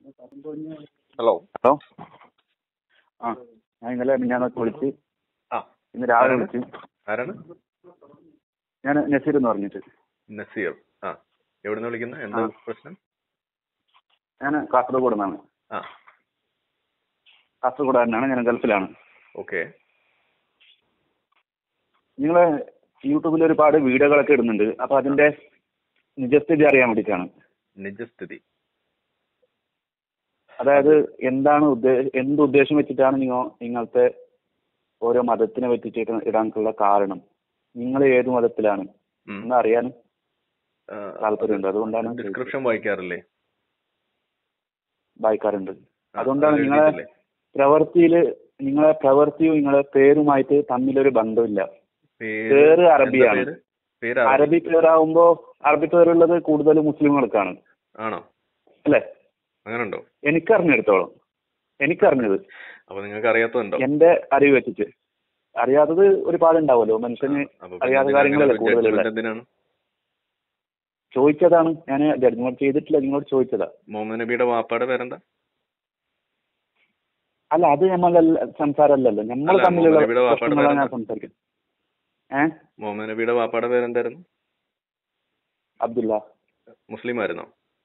Hello hello ആ ഞാൻ ഇന്നലെ മിഞ്ഞാന്നൊക്കെ വിളിച്ച് ആ ഇന്ന് രാവിലെ ആരാണ്? വിളിച്ച് ആരാണ് ഞാൻ നസീർ എന്ന് പറഞ്ഞിട്ട് നസീർ ആ എവിടുന്ന് വിളിക്കുന്നത് എന്താ ആ. പ്രശ്നം ഞാൻ കാസർഗോഡ് നിന്നാണ് ആ കാസർഗോഡുകാരനാണ് ഞാൻ ഗൾഫിലാണ് ഓക്കെ നിങ്ങൾ യൂട്യൂബിൽ ഒരുപാട് വീഡിയോകളൊക്കെ ഇടുന്നുണ്ട് അപ്പോൾ അതിന്റെ നിജസ്ഥിതി അറിയാൻ വേണ്ടിയിട്ടാണ് നിജസ്ഥിതി അതായത് എന്താണ് ഉദ്ദേശ എന്ത് ഉദ്ദേശം വെച്ചിട്ടാണ് നിങ്ങൾ ഇങ്ങനത്തെ ഓരോ മതത്തിനെ പറ്റിയിട്ട് ഇടാനുള്ള കാരണം നിങ്ങൾ ഏത് മതത്തിലാണ് ഉം. എന്ന് അറിയാൻ ആ, താല്പര്യമുണ്ട് അതുകൊണ്ടാണ് ഡിസ്ക്രിപ്ഷൻ വായിക്കാറില്ലേ വായിക്കാറുണ്ട് ആ, അതുകൊണ്ടാണ് അതിൽ നിങ്ങളെ എഴുതിയിട്ടില്ലേ? പ്രവൃത്തിയിൽ നിങ്ങളെ പ്രവൃത്തിയും നിങ്ങളെ പേരുമായിട്ട് തമ്മിലൊരു ബന്ധമില്ല പേര് പേര് എന്താ അറബിയാണ്. പേര്? പേര് അറബി. അറബി പേരാകുമ്പോ അറബി പേരുള്ളത് കൂടുതൽ മുസ്ലിങ്ങൾക്കാണ് ആണോ അല്ലെ അങ്ങനെ ഉണ്ടോ എനിക്കറിഞ്ഞെടുത്തോളം എനിക്കറിഞ്ഞത് അപ്പൊ നിങ്ങൾക്ക് അറിയാത്തതുണ്ടോ എന്റെ അറിവ് വെച്ചിട്ട് അറിയാത്തത് ഒരുപാട് ഉണ്ടാവുമല്ലോ മനുഷ്യന് അപ്പൊ പിന്നെ അറിയാത്ത എന്തിനാ കാര്യങ്ങളല്ലേ അങ്ങനെ ഒരു കൂടുതലുള്ള judgment എന്തിനാണ് ചോദിച്ചതാണ് ഞാൻ ജഡ്ജ്മെന്റ് ചെയ്തിട്ടില്ല നിങ്ങളോട് ചോദിച്ചതാ മുഹമ്മദ് നബിയുടെ വാപ്പാടെ പേരെന്താ അല്ല അത് നമ്മളല്ല സംസാരമല്ലല്ലോ നമ്മൾ അല്ല, തമ്മിലുള്ള മുഹമ്മദ് നബിയുടെ വാപ്പാടെ പ്രശ്നങ്ങളാണ് ഞാൻ പേരെന്താ? സംസാരിക്കുന്നത് ഏഹ് മുഹമ്മദ് നബിയുടെ വാപ്പാടെ പേരെന്തായിരുന്നു അബ്ദുല്ല മുസ്ലിം ആയിരുന്നോ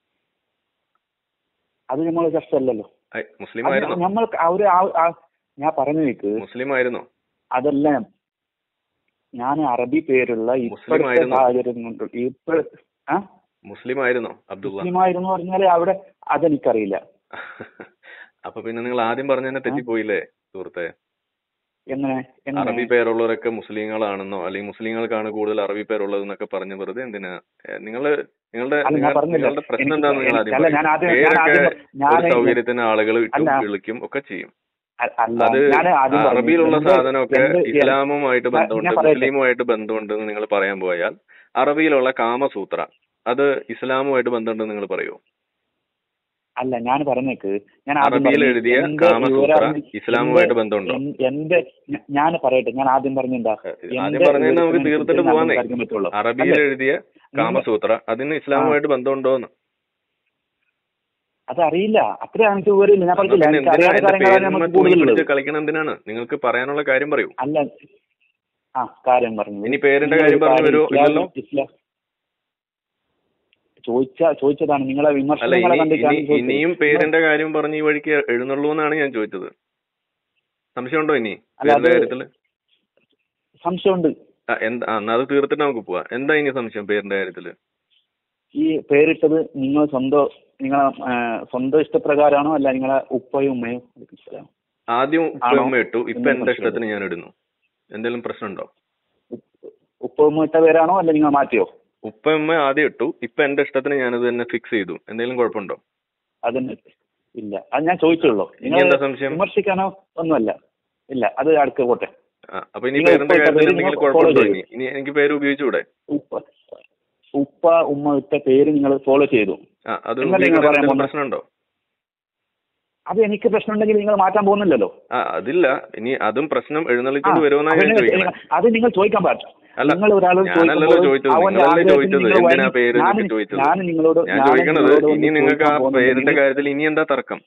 അത് നമ്മൾ ചർച്ച അല്ലല്ലോ ഐ, മുസ്ലിം ആയിരുന്നോ നമ്മൾ അവര് ആ- ആ- ഞാൻ പറഞ്ഞു നിൽക്ക് മുസ്ലിം ആയിരുന്നോ അതല്ല ഞാൻ അറബി പേരുള്ള മുസ്ലിം ഇപ്പോഴത്തെ ആയിരുന്നോ? സാഹചര്യം കൊണ്ട് ഇപ്പോൾ ആ മുസ്ലിം ആയിരുന്നോ അബ്ദുള്ള മുസ്ലിമായിരുന്നു പറഞ്ഞാല് അവിടെ അതെനിക്കറിയില്ല അപ്പൊ പിന്നെ നിങ്ങൾ ആദ്യം പറഞ്ഞതന്നെ തെറ്റിപ്പോയില്ലേ സുഹൃത്തെ എങ്ങനെ എങ്ങനെ അറബി പേരുള്ളവരൊക്കെ മുസ്ലിങ്ങളാണെന്നോ അല്ലെങ്കിൽ മുസ്ലിങ്ങൾക്കാണ് കൂടുതൽ അറബി പേരുള്ളത് എന്നൊക്കെ പറഞ്ഞ് വെറുതെ എന്തിനാ ഏ, നിങ്ങള് നിങ്ങളുടെ അല്ല, ഞാൻ നിങ്ങൾ- പറഞ്ഞില്ല. നിങ്ങളുടെ പ്രശ്നം എനിക്ക് എന്താന്ന് നിങ്ങൾ ആദ്യം അല്ല, പറയൂ. ഞാൻ ആദ്യം- ഞാൻ പേരൊക്കെ ആദ്യം- ഞാൻ- ഒരു സൗകര്യത്തിന് ആളുകൾ ഇട്ടും അല്ല. വിളിക്കും ഒക്കെ ചെയ്യും അ- അല്ല അത് ഞാൻ ആദ്യം പറഞ്ഞു. അറബിയിലുള്ള എന്ത്- സാധനമൊക്കെ എന്ത് ഇസ്ലാമുമായിട്ട് ഞാൻ- ബന്ധമുണ്ട് ഞാൻ പറയട്ടെ. മുസ്ലിമുമായിട്ട് ബന്ധമുണ്ടെന്ന് നിങ്ങൾ പറയാൻ പോയാൽ അറബിയിലുള്ള കാമസൂത്ര അത് ഇസ്ലാമുമായിട്ട് ബന്ധമുണ്ടെന്ന് നിങ്ങൾ പറയുമോ അല്ല ഞാൻ പറഞ്ഞേക്ക് ഞാൻ ആദ്യം അറബിയിൽ പറഞ്ഞു. എഴുതിയ എന്റെ കാമസൂത്ര വിവരം- ഇസ്ലാമുമായിട്ട് എന്റെ- ബന്ധമുണ്ടോ എൻ- എന്റെ ഞ- ഞാൻ പറയട്ടെ ഞാൻ ആദ്യം പറഞ്ഞെന്താ ആദ്യം പറഞ്ഞത് നമുക്ക് തീർത്തിട്ട് പോവാന്നേ പറ്റുള്ളൂ അറബിയിൽ അല്ലേ? എഴുതിയ കാമസൂത്ര അതിന് ഇസ്ലാമുമായിട്ട് ബന്ധമുണ്ടോന്ന് അതറിയില്ല അത്ര എനിക്ക് വിവരമില്ല ഞാൻ പറഞ്ഞില്ല പിന്നെ എനിക്ക് എന്തിനാ അറിയാത്ത എന്റെ കാര്യങ്ങളാണ് പേരിന്മേൽ നമുക്ക് തൂങ്ങി കൂടുതലുള്ളത് പിടിച്ച് കളിക്കണം എന്തിനാണ് നിങ്ങൾക്ക് പറയാനുള്ള കാര്യം പറയൂ അല്ല ആ കാര്യം പറഞ്ഞു ഇനി പേരിന്റെ നിങ്ങൾ കാര്യം ഒരു പറഞ്ഞു കാര്യം വരുമോ ഇസ്ലാം- ഇല്ലല്ലോ ഇസ്ലാം ചോദിച്ച ചോദിച്ചതാണ് നിങ്ങളെ അല്ല വിമർശനങ്ങളെ ഇനി കണ്ടിട്ടാണ് ഇനി- ചോദിച്ചത്. ഇനിയും പേരിന്റെ കാര്യം പറഞ്ഞ് ഈ വഴിക്ക് എഴുന്നള്ളൂ എന്നാണ് ഞാൻ ചോദിച്ചത് സംശയമുണ്ടോ ഇനി അല്ല, പേരിന്റെ അത് കാര്യത്തില് സംശയമുണ്ട് ആ, എന്താ ആ, എന്നാ അത് തീർത്തിട്ട് നമുക്ക് പോവാം എന്താ ഇനി സംശയം പേരിന്റെ കാര്യത്തില് ഈ പേരിട്ടത് നിങ്ങൾ സ്വന്തം നിങ്ങളെ ആ, സ്വന്തം ഇഷ്ടപ്രകാരമാണോ അല്ല നിങ്ങളെ ഉപ്പയും ഉമ്മയും ഇഷ്ടം ആദ്യം ആണോ? ഉപ്പയമ്മ ഇട്ടു ഇപ്പൊ എന്തെങ്കിലും എന്റെ പ്രശ്നമുണ്ടോ? ഇഷ്ടത്തിന് ഞാൻ ഇടുന്നു എന്തെങ്കിലും പ്രശ്നമുണ്ടോ ഉപ്പ ഉമ്മ ഇട്ട പേരാണോ അല്ല നിങ്ങൾ മാറ്റിയോ ഉപ്പയമ്മ ആദ്യം ഇട്ടു ഇപ്പൊ എന്റെ ഇഷ്ടത്തിന് ഞാനത് തന്നെ ഫിക്സ് ചെയ്തു എന്തെങ്കിലും കുഴപ്പമുണ്ടോ അതിന് ഇല്ല അത് ഞാൻ ചോദിച്ചുള്ളൂ ഇനി എന്താ സംശയം വിമർശിക്കാനോ ഒന്നുമല്ല ഇല്ല അത് അടുക്ക പോട്ടെ ആ, അപ്പൊ ഇനി നിങ്ങൾ പേരിന്റെ ഉപ്പ ഇട്ട കാര്യത്തിൽ പേര് എന്തെങ്കിലും നിങ്ങൾ കുഴപ്പമുണ്ടോ follow ഇനി ഇനി എനിക്ക് പേര് ഉപയോഗിച്ചുകൂടെ ഉപ്പ ഉപ്പ ഉമ്മ ഇട്ട പേര് നിങ്ങൾ ഫോളോ ചെയ്തു ആ അത് എന്നല്ലേ നിങ്ങൾ ഉപയോഗിക്കാൻ പറയാൻ എന്തെങ്കിലും പോകുന്നത്? പ്രശ്നമുണ്ടോ അത് എനിക്ക് പ്രശ്നമുണ്ടെങ്കിൽ നിങ്ങൾ മാറ്റാൻ പോകുന്നില്ലല്ലോ ആ അതില്ല ഇനി അതും പ്രശ്നം എഴുന്നള്ളിക്കൊണ്ട് വരുമെന്നാണ് ഞാൻ അവന് ചോദിക്കുന്നത് അത് നിങ്ങൾ ചോദിക്കാൻ പാടില്ല അല്ല, നിങ്ങൾ ഒരാളോട് ഞാനല്ലല്ലോ ചോദിക്കുമ്പോൾ ചോദിച്ചത്. അവന്റെ നിങ്ങളല്ലേ ആഗ്രഹത്തിന് ചോദിച്ചത്. നിങ്ങൾ എന്തിനാ വഴങ്ങി- പേര് ഞാൻ- എന്നൊക്കെ ചോദിച്ചത്? ഞാൻ നിങ്ങളോട് ഞാൻ ഞാൻ ചോദിക്കണത് നിങ്ങളോട് ഇനി ഒന്ന് നിങ്ങൾക്ക് ആ ചോദിക്കാൻ പേരിന്റെ പോകുന്നുണ്ടെങ്കിൽ കാര്യത്തിൽ ഇനി എന്താ തർക്കം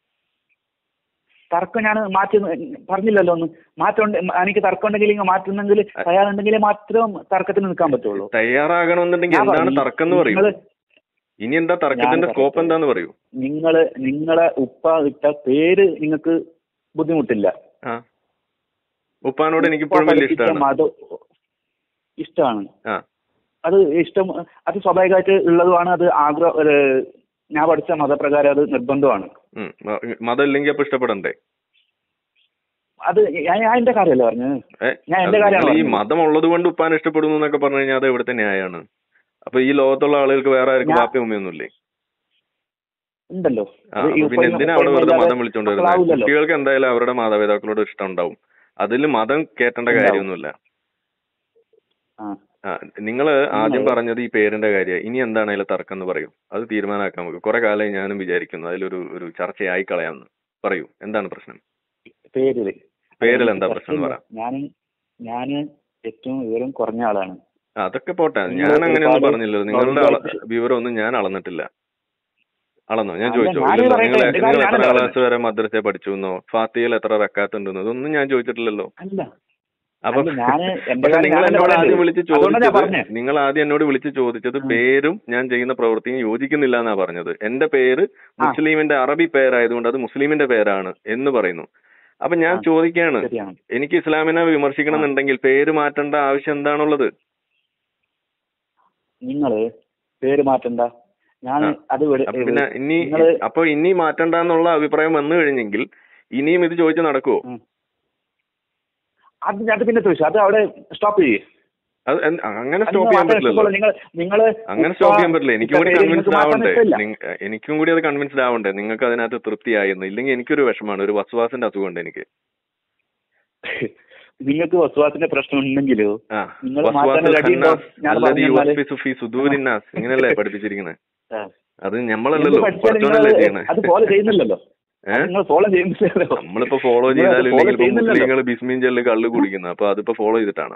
തർക്കം ഞാൻ മാറ്റി പറഞ്ഞില്ലല്ലോ ഒന്ന് മാറ്റം എനിക്ക് തർക്കം ഉണ്ടെങ്കിൽ നിങ്ങൾ മാറ്റുന്നെങ്കിൽ തയ്യാറുണ്ടെങ്കിൽ മാത്രം തർക്കത്തിന് നിൽക്കാൻ പറ്റുള്ളൂ തയ്യാറാകണമെന്നുണ്ടെങ്കിൽ ഞാൻ എന്താണ് പറഞ്ഞു, തർക്കം എന്ന് പറയൂ നിങ്ങള് ഇനി എന്താ തർക്കത്തിന്റെ ഞാൻ സ്കോപ്പ് പറയട്ടെ. എന്താന്ന് പറയൂ നിങ്ങള് നിങ്ങളെ ഉപ്പ ഇട്ട പേര് നിങ്ങൾക്ക് ബുദ്ധിമുട്ടില്ല ആ ഉപ്പാനോട് എനിക്ക് ഉപ്പ ഇപ്പോഴും വലിയ പഠിപ്പിച്ച ഇഷ്ടമാണ് മതം ഇഷ്ടമാണ് ആ അത് ഇഷ്ടം അത് സ്വാഭാവികമായിട്ട് ഉള്ളതുമാണ് അത് ആഗ്രഹം ഒരു ഞാൻ പഠിച്ച മതപ്രകാരം അത് നിർബന്ധമാണ് ഉം. മ- മതം ഇല്ലെങ്കിൽ അപ്പൊ ഇഷ്ടപ്പെടണ്ടേ അത് ഞാൻ ഞാൻ എന്റെ കാര്യമല്ല പറഞ്ഞത് ഏ? ഞാൻ എന്റെ അത് കാര്യമാണ് നിങ്ങൾ ഈ പറഞ്ഞത്. മതം ഉള്ളത് കൊണ്ട് ഉപ്പാൻ ഇഷ്ടപ്പെടുന്നു എന്നൊക്കെ പറഞ്ഞു കഴിഞ്ഞാൽ അത് എവിടുത്തെ ന്യായമാണ് അപ്പൊ ഈ ലോകത്തുള്ള ആളുകൾക്ക് വേറെ ആർക്കും ഞാൻ- ബാപ്പയും ഉമ്മയൊന്നുമില്ലേ ഉണ്ടല്ലോ ആ, അത് ഈ അപ്പൊ പിന്നെ ഉപ്പയും എന്തിനാ അവിടെ ഉപ്പയും വെറുതെ ഇല്ലാതെ മതം വിളിച്ചോണ്ട് വരുന്നത് മക്കളാവില്ലല്ലോ. കുട്ടികൾക്ക് എന്തായാലും അവരുടെ മാതാപിതാക്കളോട് ഇഷ്ടം ഉണ്ടാവും അതിൽ മതം കേട്ടേണ്ട ഉണ്ടാവും. കാര്യമൊന്നുമില്ല ആ ആ നിങ്ങൾ ആദ്യം നിങ്ങൾ- പറഞ്ഞത് ഈ പേരിന്റെ കാര്യം ഇനി എന്താണ് അതിലെ തർക്കം എന്ന് പറയൂ അത് തീരുമാനമാക്കാൻ നമുക്ക് കുറെ കാലമായി ഞാനും വിചാരിക്കുന്നു അതിലൊരു ഒരു ചർച്ചയായി കളയാമെന്ന് പറയൂ എന്താണ് പ്രശ്നം പേരില് പേരിൽ എന്താ പ്രശ്നം എന്ന് പറ ഞാൻ ഞാന് ഏറ്റവും വിവരം കുറഞ്ഞ ആളാണ് ആ, അതൊക്കെ പോട്ടെ നിങ്ങൾ ഞാൻ അങ്ങനെയൊന്നും ഒരുപാട് പറഞ്ഞില്ലല്ലോ നിങ്ങളുടെ അള- സ്വന്തമായിട്ട് വിവരമൊന്നും ഞാൻ അളന്നിട്ടില്ല അളന്നോ ഞാൻ അല്ല, ചോദിച്ചോ ഞാനേ ഇല്ലല്ലോ പറയട്ടെ, നിങ്ങൾ എന്റെ നിങ്ങൾ കാര്യം എത്ര ഞാനല്ലേ ക്ലാസ് വരെ മദ്രസ പഠിച്ചു എന്നോ ഫാത്തിയിൽ എത്ര റക്കാത്ത് ഉണ്ടെന്നോ ഇതൊന്നും ഞാൻ ചോദിച്ചിട്ടില്ലല്ലോ അല്ല അപ്പൊ അല്ല, ഞാന് എന്റെ പക്ഷെ കാര്യം നിങ്ങൾ ഞാനല്ലേ എന്നോട് ആദ്യം പറയണ്ടത്. വിളിച്ച് അതുകൊണ്ടാ ഞാൻ ചോദിച്ചത് പറഞ്ഞേ. നിങ്ങൾ ആദ്യം എന്നോട് വിളിച്ച് ചോദിച്ചത് ഉം. പേരും ഞാൻ ചെയ്യുന്ന പ്രവൃത്തിയും യോജിക്കുന്നില്ല എന്നാ പറഞ്ഞത് എന്റെ പേര് മുസ്ലിമിന്റെ അറബി പേരായതുകൊണ്ട് അത് മുസ്ലിമിന്റെ പേരാണ് എന്ന് പറയുന്നു അപ്പൊ ഞാൻ ആ. ചോദിക്കാണ് ശരിയാണ് എനിക്ക് ഇസ്ലാമിനെ വിമർശിക്കണം എന്നുണ്ടെങ്കിൽ പേര് മാറ്റേണ്ട ആവശ്യം എന്താണുള്ളത് നിങ്ങള് പേര് മാറ്റണ്ട ഞാൻ ആ. അത് വിട- അപ്പൊ പിന്നെ ഇനി നിങ്ങള് അപ്പൊ ഇനി മാറ്റണ്ടെന്നുള്ള അഭിപ്രായം വന്നു കഴിഞ്ഞെങ്കിൽ ഇനിയും ഇത് ചോദിച്ച് നടക്കുവോ ഉം. അത് അത് പിന്നെ ചോദിച്ചു അത് അവിടെ സ്റ്റോപ്പ് ചെയ്യേ അത് എന്ത്- അങ്ങനെ സ്റ്റോപ്പ് ചെയ്യാൻ പറ്റില്ലല്ലോ നിങ്ങൾ നിങ്ങൾ അങ്ങനെ സ്റ്റോപ്പ് ചെയ്യാൻ പറ്റില്ല എനിക്കും കൂടി കൺവിൻസ്ഡ് ആവണ്ടേ ഇല്ല നിങ്ങ- എനിക്കും കൂടി അത് കൺവിൻസ്ഡ് ആവണ്ടേ നിങ്ങൾക്ക് അതിനകത്ത് തൃപ്തിയായിരുന്നു ഇല്ലെങ്കിൽ എനിക്കൊരു വിഷമാണ് ഒരു വസ്വാസിന്റെ അസുഖമുണ്ട് എനിക്ക് നിങ്ങൾക്ക് വസ്വാസിന്റെ പ്രശ്നം ഉണ്ടെങ്കിലോ ആ നിങ്ങൾ വസ്വാസ് മാറ്റാൻ ready ഉണ്ടോ? ഞാൻ അല്ലദീ പറഞ്ഞു തന്നാല്. യുവസ്വിസു ഫീ സുദൂരിന്നാസ് ഇങ്ങനെയല്ലേ പഠിപ്പിച്ചിരിക്കുന്നത് ആ. അത് എന്ത് നമ്മളല്ലല്ലോ പഠിച്ചാലും നിങ്ങൾ കുറച്ചോണ്ടല്ലേ ചെയ്യണേ അത് ഫോളോ ചെയ്യുന്നില്ലല്ലോ ഏഹ് നിങ്ങൾ ഫോളോ ചെയ്യുന്നില്ലല്ലോ നമ്മളിപ്പോ ഫോളോ നിങ്ങൾ അത് ചെയ്താലും follow ഇല്ലെങ്കിൽ ഇപ്പൊ ചെയ്യുന്നില്ലല്ലോ. മുസ്ലിങ്ങൾ ബിസ്മീൻ ചെല്ല് കള്ള് കുടിക്കുന്നത് അപ്പൊ അതിപ്പോ ഫോളോ ചെയ്തിട്ടാണ്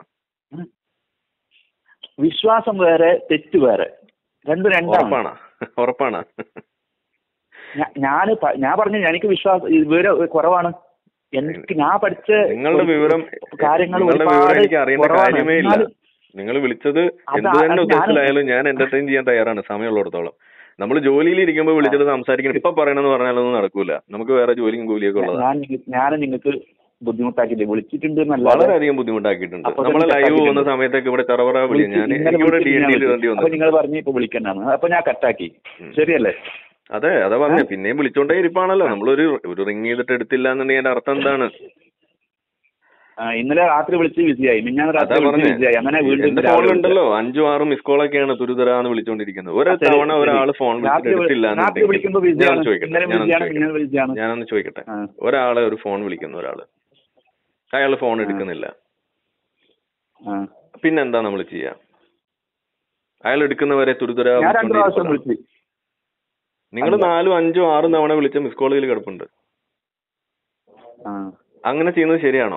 വിശ്വാസം വേറെ തെറ്റ് വേറെ രണ്ടും രണ്ടാണ് ഉറപ്പാണ് ഉറപ്പാണ് ഞാ- ഞാന് പ- ഞാൻ പറഞ്ഞു എനിക്ക് വിശ്വാസം ഇത് വിവരം കുറവാണ് എനിക്ക് ഞാൻ പഠിച്ച നിങ്ങളുടെ വിവരം കാര്യങ്ങൾ നിങ്ങളുടെ വിവരം ഒരുപാട് എനിക്ക് അറിയേണ്ട കുറവാണ്. കാര്യമേ ഇല്ല എന്നാലും നിങ്ങൾ വിളിച്ചത് അത് എന്ത് തന്നെ അത് ഉദ്ദേശത്തിലായാലും ഞാൻ എന്റർടൈൻ ചെയ്യാൻ തയ്യാറാണ് സമയമുള്ളിടത്തോളം നമ്മൾ ജോലിയിൽ ഇരിക്കുമ്പോൾ വിളിച്ചിട്ട് സംസാരിക്കണം ഇപ്പൊ പറയണമെന്ന് പറഞ്ഞാലൊന്നും നടക്കൂല നമുക്ക് വേറെ ജോലിയും കൂലിയൊക്കെ ഉള്ളതാണ് ഞാൻ നിങ്ങ- ഞാൻ നിങ്ങൾക്ക് ബുദ്ധിമുട്ടാക്കിയില്ലേ വിളിച്ചിട്ടുണ്ട് എന്നല്ലാതെ വളരെയധികം ബുദ്ധിമുട്ടാക്കിയിട്ടുണ്ട് അപ്പൊ നമ്മളെ തന്നെ ലൈവ് പോകുന്ന കട്ടാക്കിയിട്ടുണ്ട്. സമയത്തൊക്കെ ഇവിടെ തെറവറ വിളി വിളിച്ച് ഞാൻ ഇന്നലെ എനിക്കിവിടെ ഡി വിളിച്ച് എൻ ഞാൻ ഡിയിൽ ഇടേണ്ടി വിളിച്ചു. അപ്പൊ വന്നു നിങ്ങൾ പറഞ്ഞു ഇപ്പൊ വിളിക്കണ്ടാന്ന് അപ്പൊ ഞാൻ കട്ടാക്കി ഉം. ശരിയല്ലേ അതെ അതാ പറഞ്ഞ പിന്നെയും വിളിച്ചോണ്ടേ ഇരിപ്പാണല്ലോ നമ്മളൊരു ഒരു റിങ് ചെയ്തിട്ട് എടുത്തില്ല എന്നുണ്ടെങ്കിൽ അതിന്റെ അർത്ഥം എന്താണ് ആ, ഇന്നലെ രാത്രി വിളിച്ച് ബിസിയായി മിഞ്ഞാന്ന് അതാ രാത്രി വിളിച്ച് പറഞ്ഞേ ബിസിയായി അങ്ങനെ വീണ്ടും എന്റെ രാവിലെ ഫോണിലുണ്ടല്ലോ അഞ്ചും ആറും മിസ് കോളൊക്കെയാണ് തുരുതരാന്ന് വിളിച്ചോണ്ടിരിക്കുന്നത് ഒരു ആ, ശരി, തവണ ശരി. ഒരാൾ ഫോൺ രാത്രി വിളിച്ചിട്ട് വിളി- എടുത്തില്ല രാത്രി വിളിക്കുമ്പോ ബിസിയാണ് ഞാനൊന്ന് ചോദിക്കട്ടെ ഇന്നലെ ഞാനൊന്ന് ബിസിയാണ് ചോദിക്കട്ടെ ഇന്നലെ ബിസിയാണ് ഞാനൊന്ന് ചോദിക്കട്ടെ ആ. ഒരാളെ ഒരു ഫോൺ വിളിക്കുന്നു ഒരാള് അയാൾ ഫോൺ എടുക്കുന്നില്ല ആ. പിന്നെന്താ നമ്മൾ ചെയ്യാ അയാൾ എടുക്കുന്നവരെ തുരുതുര ഞാൻ രണ്ടു പ്രാവശ്യം വിളിച്ചു നിങ്ങൾ അല്ല. നാലും അഞ്ചും ആറും തവണ വിളിച്ച മിസ് കോളുകൾ കിടപ്പുണ്ട് ആ. അങ്ങനെ ചെയ്യുന്നത് ശരിയാണോ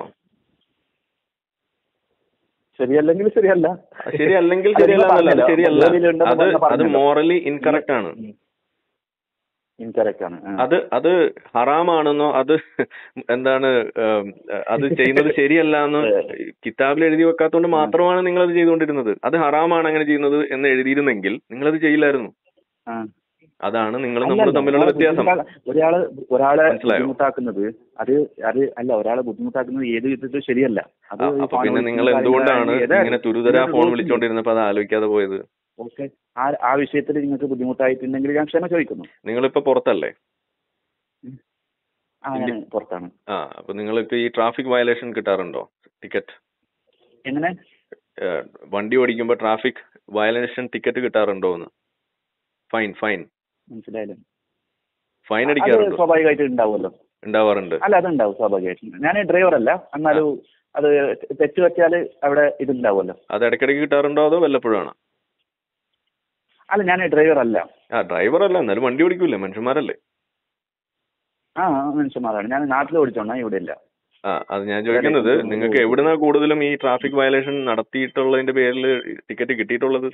ശരിയല്ലെങ്കിൽ ശരിയല്ല ശരിയല്ലെങ്കിൽ അത് നിങ്ങൾ ശരിയല്ല എന്നല്ല, അത് പറഞ്ഞല്ലോ. ശരിയല്ല ജോലിയിലുണ്ടെന്ന് അത് പറഞ്ഞ് അത് പറഞ്ഞല്ലോ. മോറലി ഇൻകറക്റ്റ് ആണ് ഇൻകറക്റ്റ് ആണ് ആ. അത് അത് ഹറാമാണെന്നോ അത് എന്താണ് ഏം, അത് ചെയ്യുന്നത് ശരിയല്ല എന്ന് കിതാബിൽ എഴുതി വെക്കാത്തതുകൊണ്ട് മാത്രമാണ് നിങ്ങൾ അത് ചെയ്തുകൊണ്ടിരുന്നത് അത് ഹറാമാണ് അങ്ങനെ ചെയ്യുന്നത് എന്ന് എഴുതിയിരുന്നെങ്കിൽ നിങ്ങൾ അത് ചെയ്യില്ലായിരുന്നു ആ. അതാണ് നിങ്ങൾ നമ്മൾ അല്ലല്ല, തമ്മിലുള്ള ഒരാളെ വ്യത്യാസം ബുദ്ധിമുട്ടാ- ഒരാള് ഒരാളെ മനസ്സിലായോ? ബുദ്ധിമുട്ടാക്കുന്നത് അത് അത് അല്ല ഒരാളെ ബുദ്ധിമുട്ടാക്കുന്നത് ഏത് വിധത്തിൽ ശരിയല്ല അത് ആ, ഈ അപ്പൊ ഫോൺ പിന്നെ വിളിക്കുന്ന നിങ്ങൾ എന്തുകൊണ്ടാണ് കാര്യങ്ങൾ ഏതാ- ഇങ്ങനെ തുരുതര ഇതിനൊരു ഫോൺ rules ഉണ്ട്. വിളിച്ചോണ്ടിരുന്നപ്പോ അത് ആലോചിക്കാതെ പോയത് ഓക്കെ ആ ആ വിഷയത്തിൽ നിങ്ങൾക്ക് ബുദ്ധിമുട്ടായിട്ടുണ്ടെങ്കിൽ ഞാൻ ക്ഷമ ചോദിക്കുന്നു നിങ്ങളിപ്പോ പുറത്തല്ലേ ആ ഞാൻ പുറത്താണ് ആ അപ്പൊ നിങ്ങൾക്ക് ഈ ട്രാഫിക് വയലേഷൻ കിട്ടാറുണ്ടോ ടിക്കറ്റ് എങ്ങനെ വണ്ടി ഓടിക്കുമ്പോ ട്രാഫിക് വയലേഷൻ ടിക്കറ്റ് കിട്ടാറുണ്ടോ എന്ന് ഫൈൻ ഫൈൻ മനസ്സിലായില്ലേ ഫൈൻ അത് അടിക്കാറുണ്ടോ സ്വാഭാവികമായിട്ട് ഉണ്ടാവുമല്ലോ ഉണ്ടാവാറുണ്ട് അല്ല അതുണ്ടാവും സ്വാഭാവികമായിട്ടും ഞാൻ ഡ്രൈവർ അല്ല എന്നാലും അത് തെറ്റ് പറ്റിയാൽ അവിടെ ഇതുണ്ടാവുമല്ലോ അത് ഇടയ്ക്കിടയ്ക്ക് കിട്ടാറുണ്ടോ അതോ വല്ലപ്പോഴാണ് അല്ല ഞാൻ ഡ്രൈവർ അല്ല ആ ഡ്രൈവർ അല്ല എന്നാലും വണ്ടി ഓടിക്കൂലേ മനുഷ്യന്മാരല്ലേ ആ മനുഷ്യന്മാരാണ് ഞാൻ നാട്ടിൽ ഓടിച്ചോണ്ടാ ഇവിടെ ഇല്ല ആ അത് ഞാൻ ചോദിക്കുന്നത് നിങ്ങൾക്ക് എവിടുന്നാ കൂടുതലും ഈ ട്രാഫിക് വയലേഷൻ നടത്തിയിട്ടുള്ളതിന്റെ പേരിൽ ടിക്കറ്റ് കിട്ടിയിട്ടുള്ളത്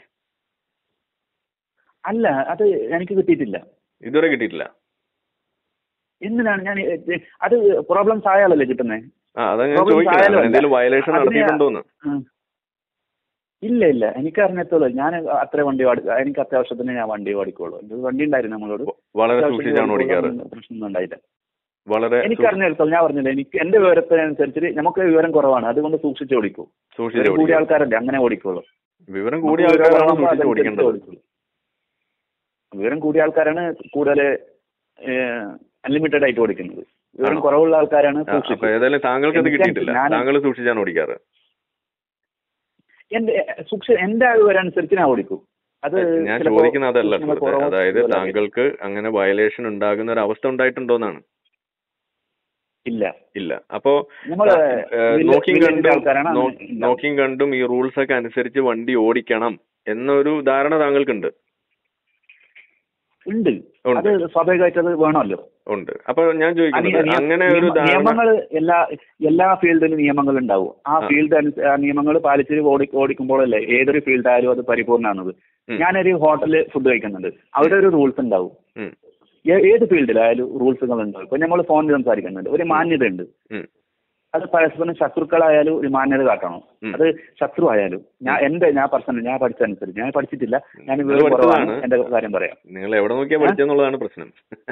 അല്ല അത് എനിക്ക് കിട്ടിയിട്ടില്ല ഇതുവരെ കിട്ടിയിട്ടില്ല എന്തിനാണ് ഞാൻ ഏ, അത് പ്രോബ്ലംസ് ആയാലല്ലേ കിട്ടുന്നേ ആ അതാ ഞാൻ Problem ചോദിക്കുന്നത് ആയാലും അങ്ങനെ എന്തെങ്കിലും വയലേഷൻ അതിന് നടത്തിയിട്ടുണ്ടോന്ന് ഉം. ഇല്ല ഇല്ല എനിക്ക് അറിഞ്ഞത്തോളൂ ഞാൻ അത്ര വണ്ടി ഓടി എനിക്ക് അത്യാവശ്യത്തിന് ഞാൻ വണ്ടി ഓടിക്കുള്ളൂ ഇത് വണ്ടി ഉണ്ടായിരുന്നു നമ്മളോട് വളരെ അത്യാവശ്യത്തിന് സൂക്ഷിച്ചാണ് ഓടിക്കാറ് ഓടിക്കുമ്പോൾ പ്രശ്നമൊന്നും ഉണ്ടായില്ല വളരെ എനിക്ക് അറിഞ്ഞെടുത്തോളൂ ഞാൻ പറഞ്ഞില്ല എനിക്ക് എന്റെ വിവരത്തിനനുസരിച്ച് നമുക്ക് വിവരം കുറവാണ് അതുകൊണ്ട് സൂക്ഷിച്ച് ഓടിക്കൂ സൂക്ഷിച്ച് വിവരം കൂടിയ ഓടിക്കുക ആൾക്കാരല്ലേ അങ്ങനെ ഓടിക്കുള്ളൂ വിവരം കൂടിയ നമുക്ക് വിവരം ആൾക്കാരാണ് കുറവാകുമ്പോൾ സൂക്ഷിച്ച് അതനുസരിച്ച് ഓടിക്കേണ്ടത് ഓടിക്കുള്ളൂ. വിവരം കൂടിയ ആൾക്കാരാണ് കൂടുതൽ അൺലിമിറ്റഡ് ആയിട്ട് ഓടിക്കുന്നത് വിവരം ആണോ? കുറവുള്ള ആൾക്കാരാണ് ആ, അപ്പൊ സൂക്ഷിക്കുന്നത് ഏതായാലും താങ്കൾക്ക് അത് എനിക്ക് കിട്ടിയിട്ടില്ല ഞാൻ- താങ്കൾ സൂക്ഷിച്ചാണ് ഓടിക്കാറ് എന്റെ സൂക്ഷിച്ച് എന്റെ വിവരം അനുസരിച്ച് ഞാൻ ഓടിക്കും അത് ഞാൻ ചിലപ്പോ ചോദിക്കുന്ന അതല്ല സൂക്ഷ്മ സുഹൃത്തെ കുറവോ അതായത് ഇതുപോലെ താങ്കൾക്ക് അങ്ങനെ വയലേഷൻ ഉണ്ടാകുന്ന ഒരു അവസ്ഥ ഉണ്ടായിട്ടുണ്ടോന്നാണ് ഇല്ല ഇല്ല അപ്പോ നമ്മള് ഏഹ്, വില്ല- നോക്കിയും വില്ലേജിന്റെ കണ്ടും ആൾക്കാരാണ് നോ- അങ്ങനെ ഉണ്ടാവുക. നോക്കിയും കണ്ടും ഈ റൂൾസ് ഒക്കെ അനുസരിച്ച് വണ്ടി ഓടിക്കണം എന്നൊരു ധാരണ താങ്കൾക്കുണ്ട് ഉണ്ട് ഉണ്ട്. അത് സ്വാഭാവികമായിട്ട് അത് വേണമല്ലോ ഉണ്ട് അപ്പൊ ഞാൻ ചോദിക്കുന്നത് നിയമ- അങ്ങനെ ഒരു നിയമ- ധാരണ നിയമങ്ങൾ എല്ലാ എല്ലാ ഫീൽഡിലും നിയമങ്ങൾ ഉണ്ടാവും ആ ആ. ഫീൽഡ് നിയമങ്ങൾ പാലിച്ച് ഓടി ഓടിക്കുമ്പോഴല്ലേ ഏതൊരു ഫീൽഡ് ആയാലും അത് പരിപൂർണ്ണമാണത് ഉം. ഞാനൊരു ഹോട്ടലിൽ ഫുഡ് കഴിക്കുന്നുണ്ട് അവിടെ ഒരു റൂൾസ് ഉണ്ടാവും ഉം. ഏ- ഏത് ഫീൽഡിലായാലും റൂൾസുകൾ ഉണ്ടാവും ഇപ്പൊ നമ്മൾ ഫോണിൽ സംസാരിക്കുന്നുണ്ട് ഒരു മാന്യത ഉണ്ട് ഉം. അത് പരസ്പരം ശത്രുക്കളായാലും ഒരു മാന്യത കാട്ടണം ഉം. അത് ശത്രു ആയാലും ഞാൻ എന്റെ ഞാൻ പേഴ്സണൽ ഞാൻ പഠിച്ചതനുസരിച്ച് ഞാൻ പഠിച്ചിട്ടില്ല ഞാൻ നിങ്ങൾ വിവരം കുറവാണ് പഠിച്ചതാണ്. എന്റെ കാര്യം പറയാം നിങ്ങൾ എവിടെ നോക്കിയാ പഠിച്ചെന്നുള്ളതാണ് പ്രശ്നം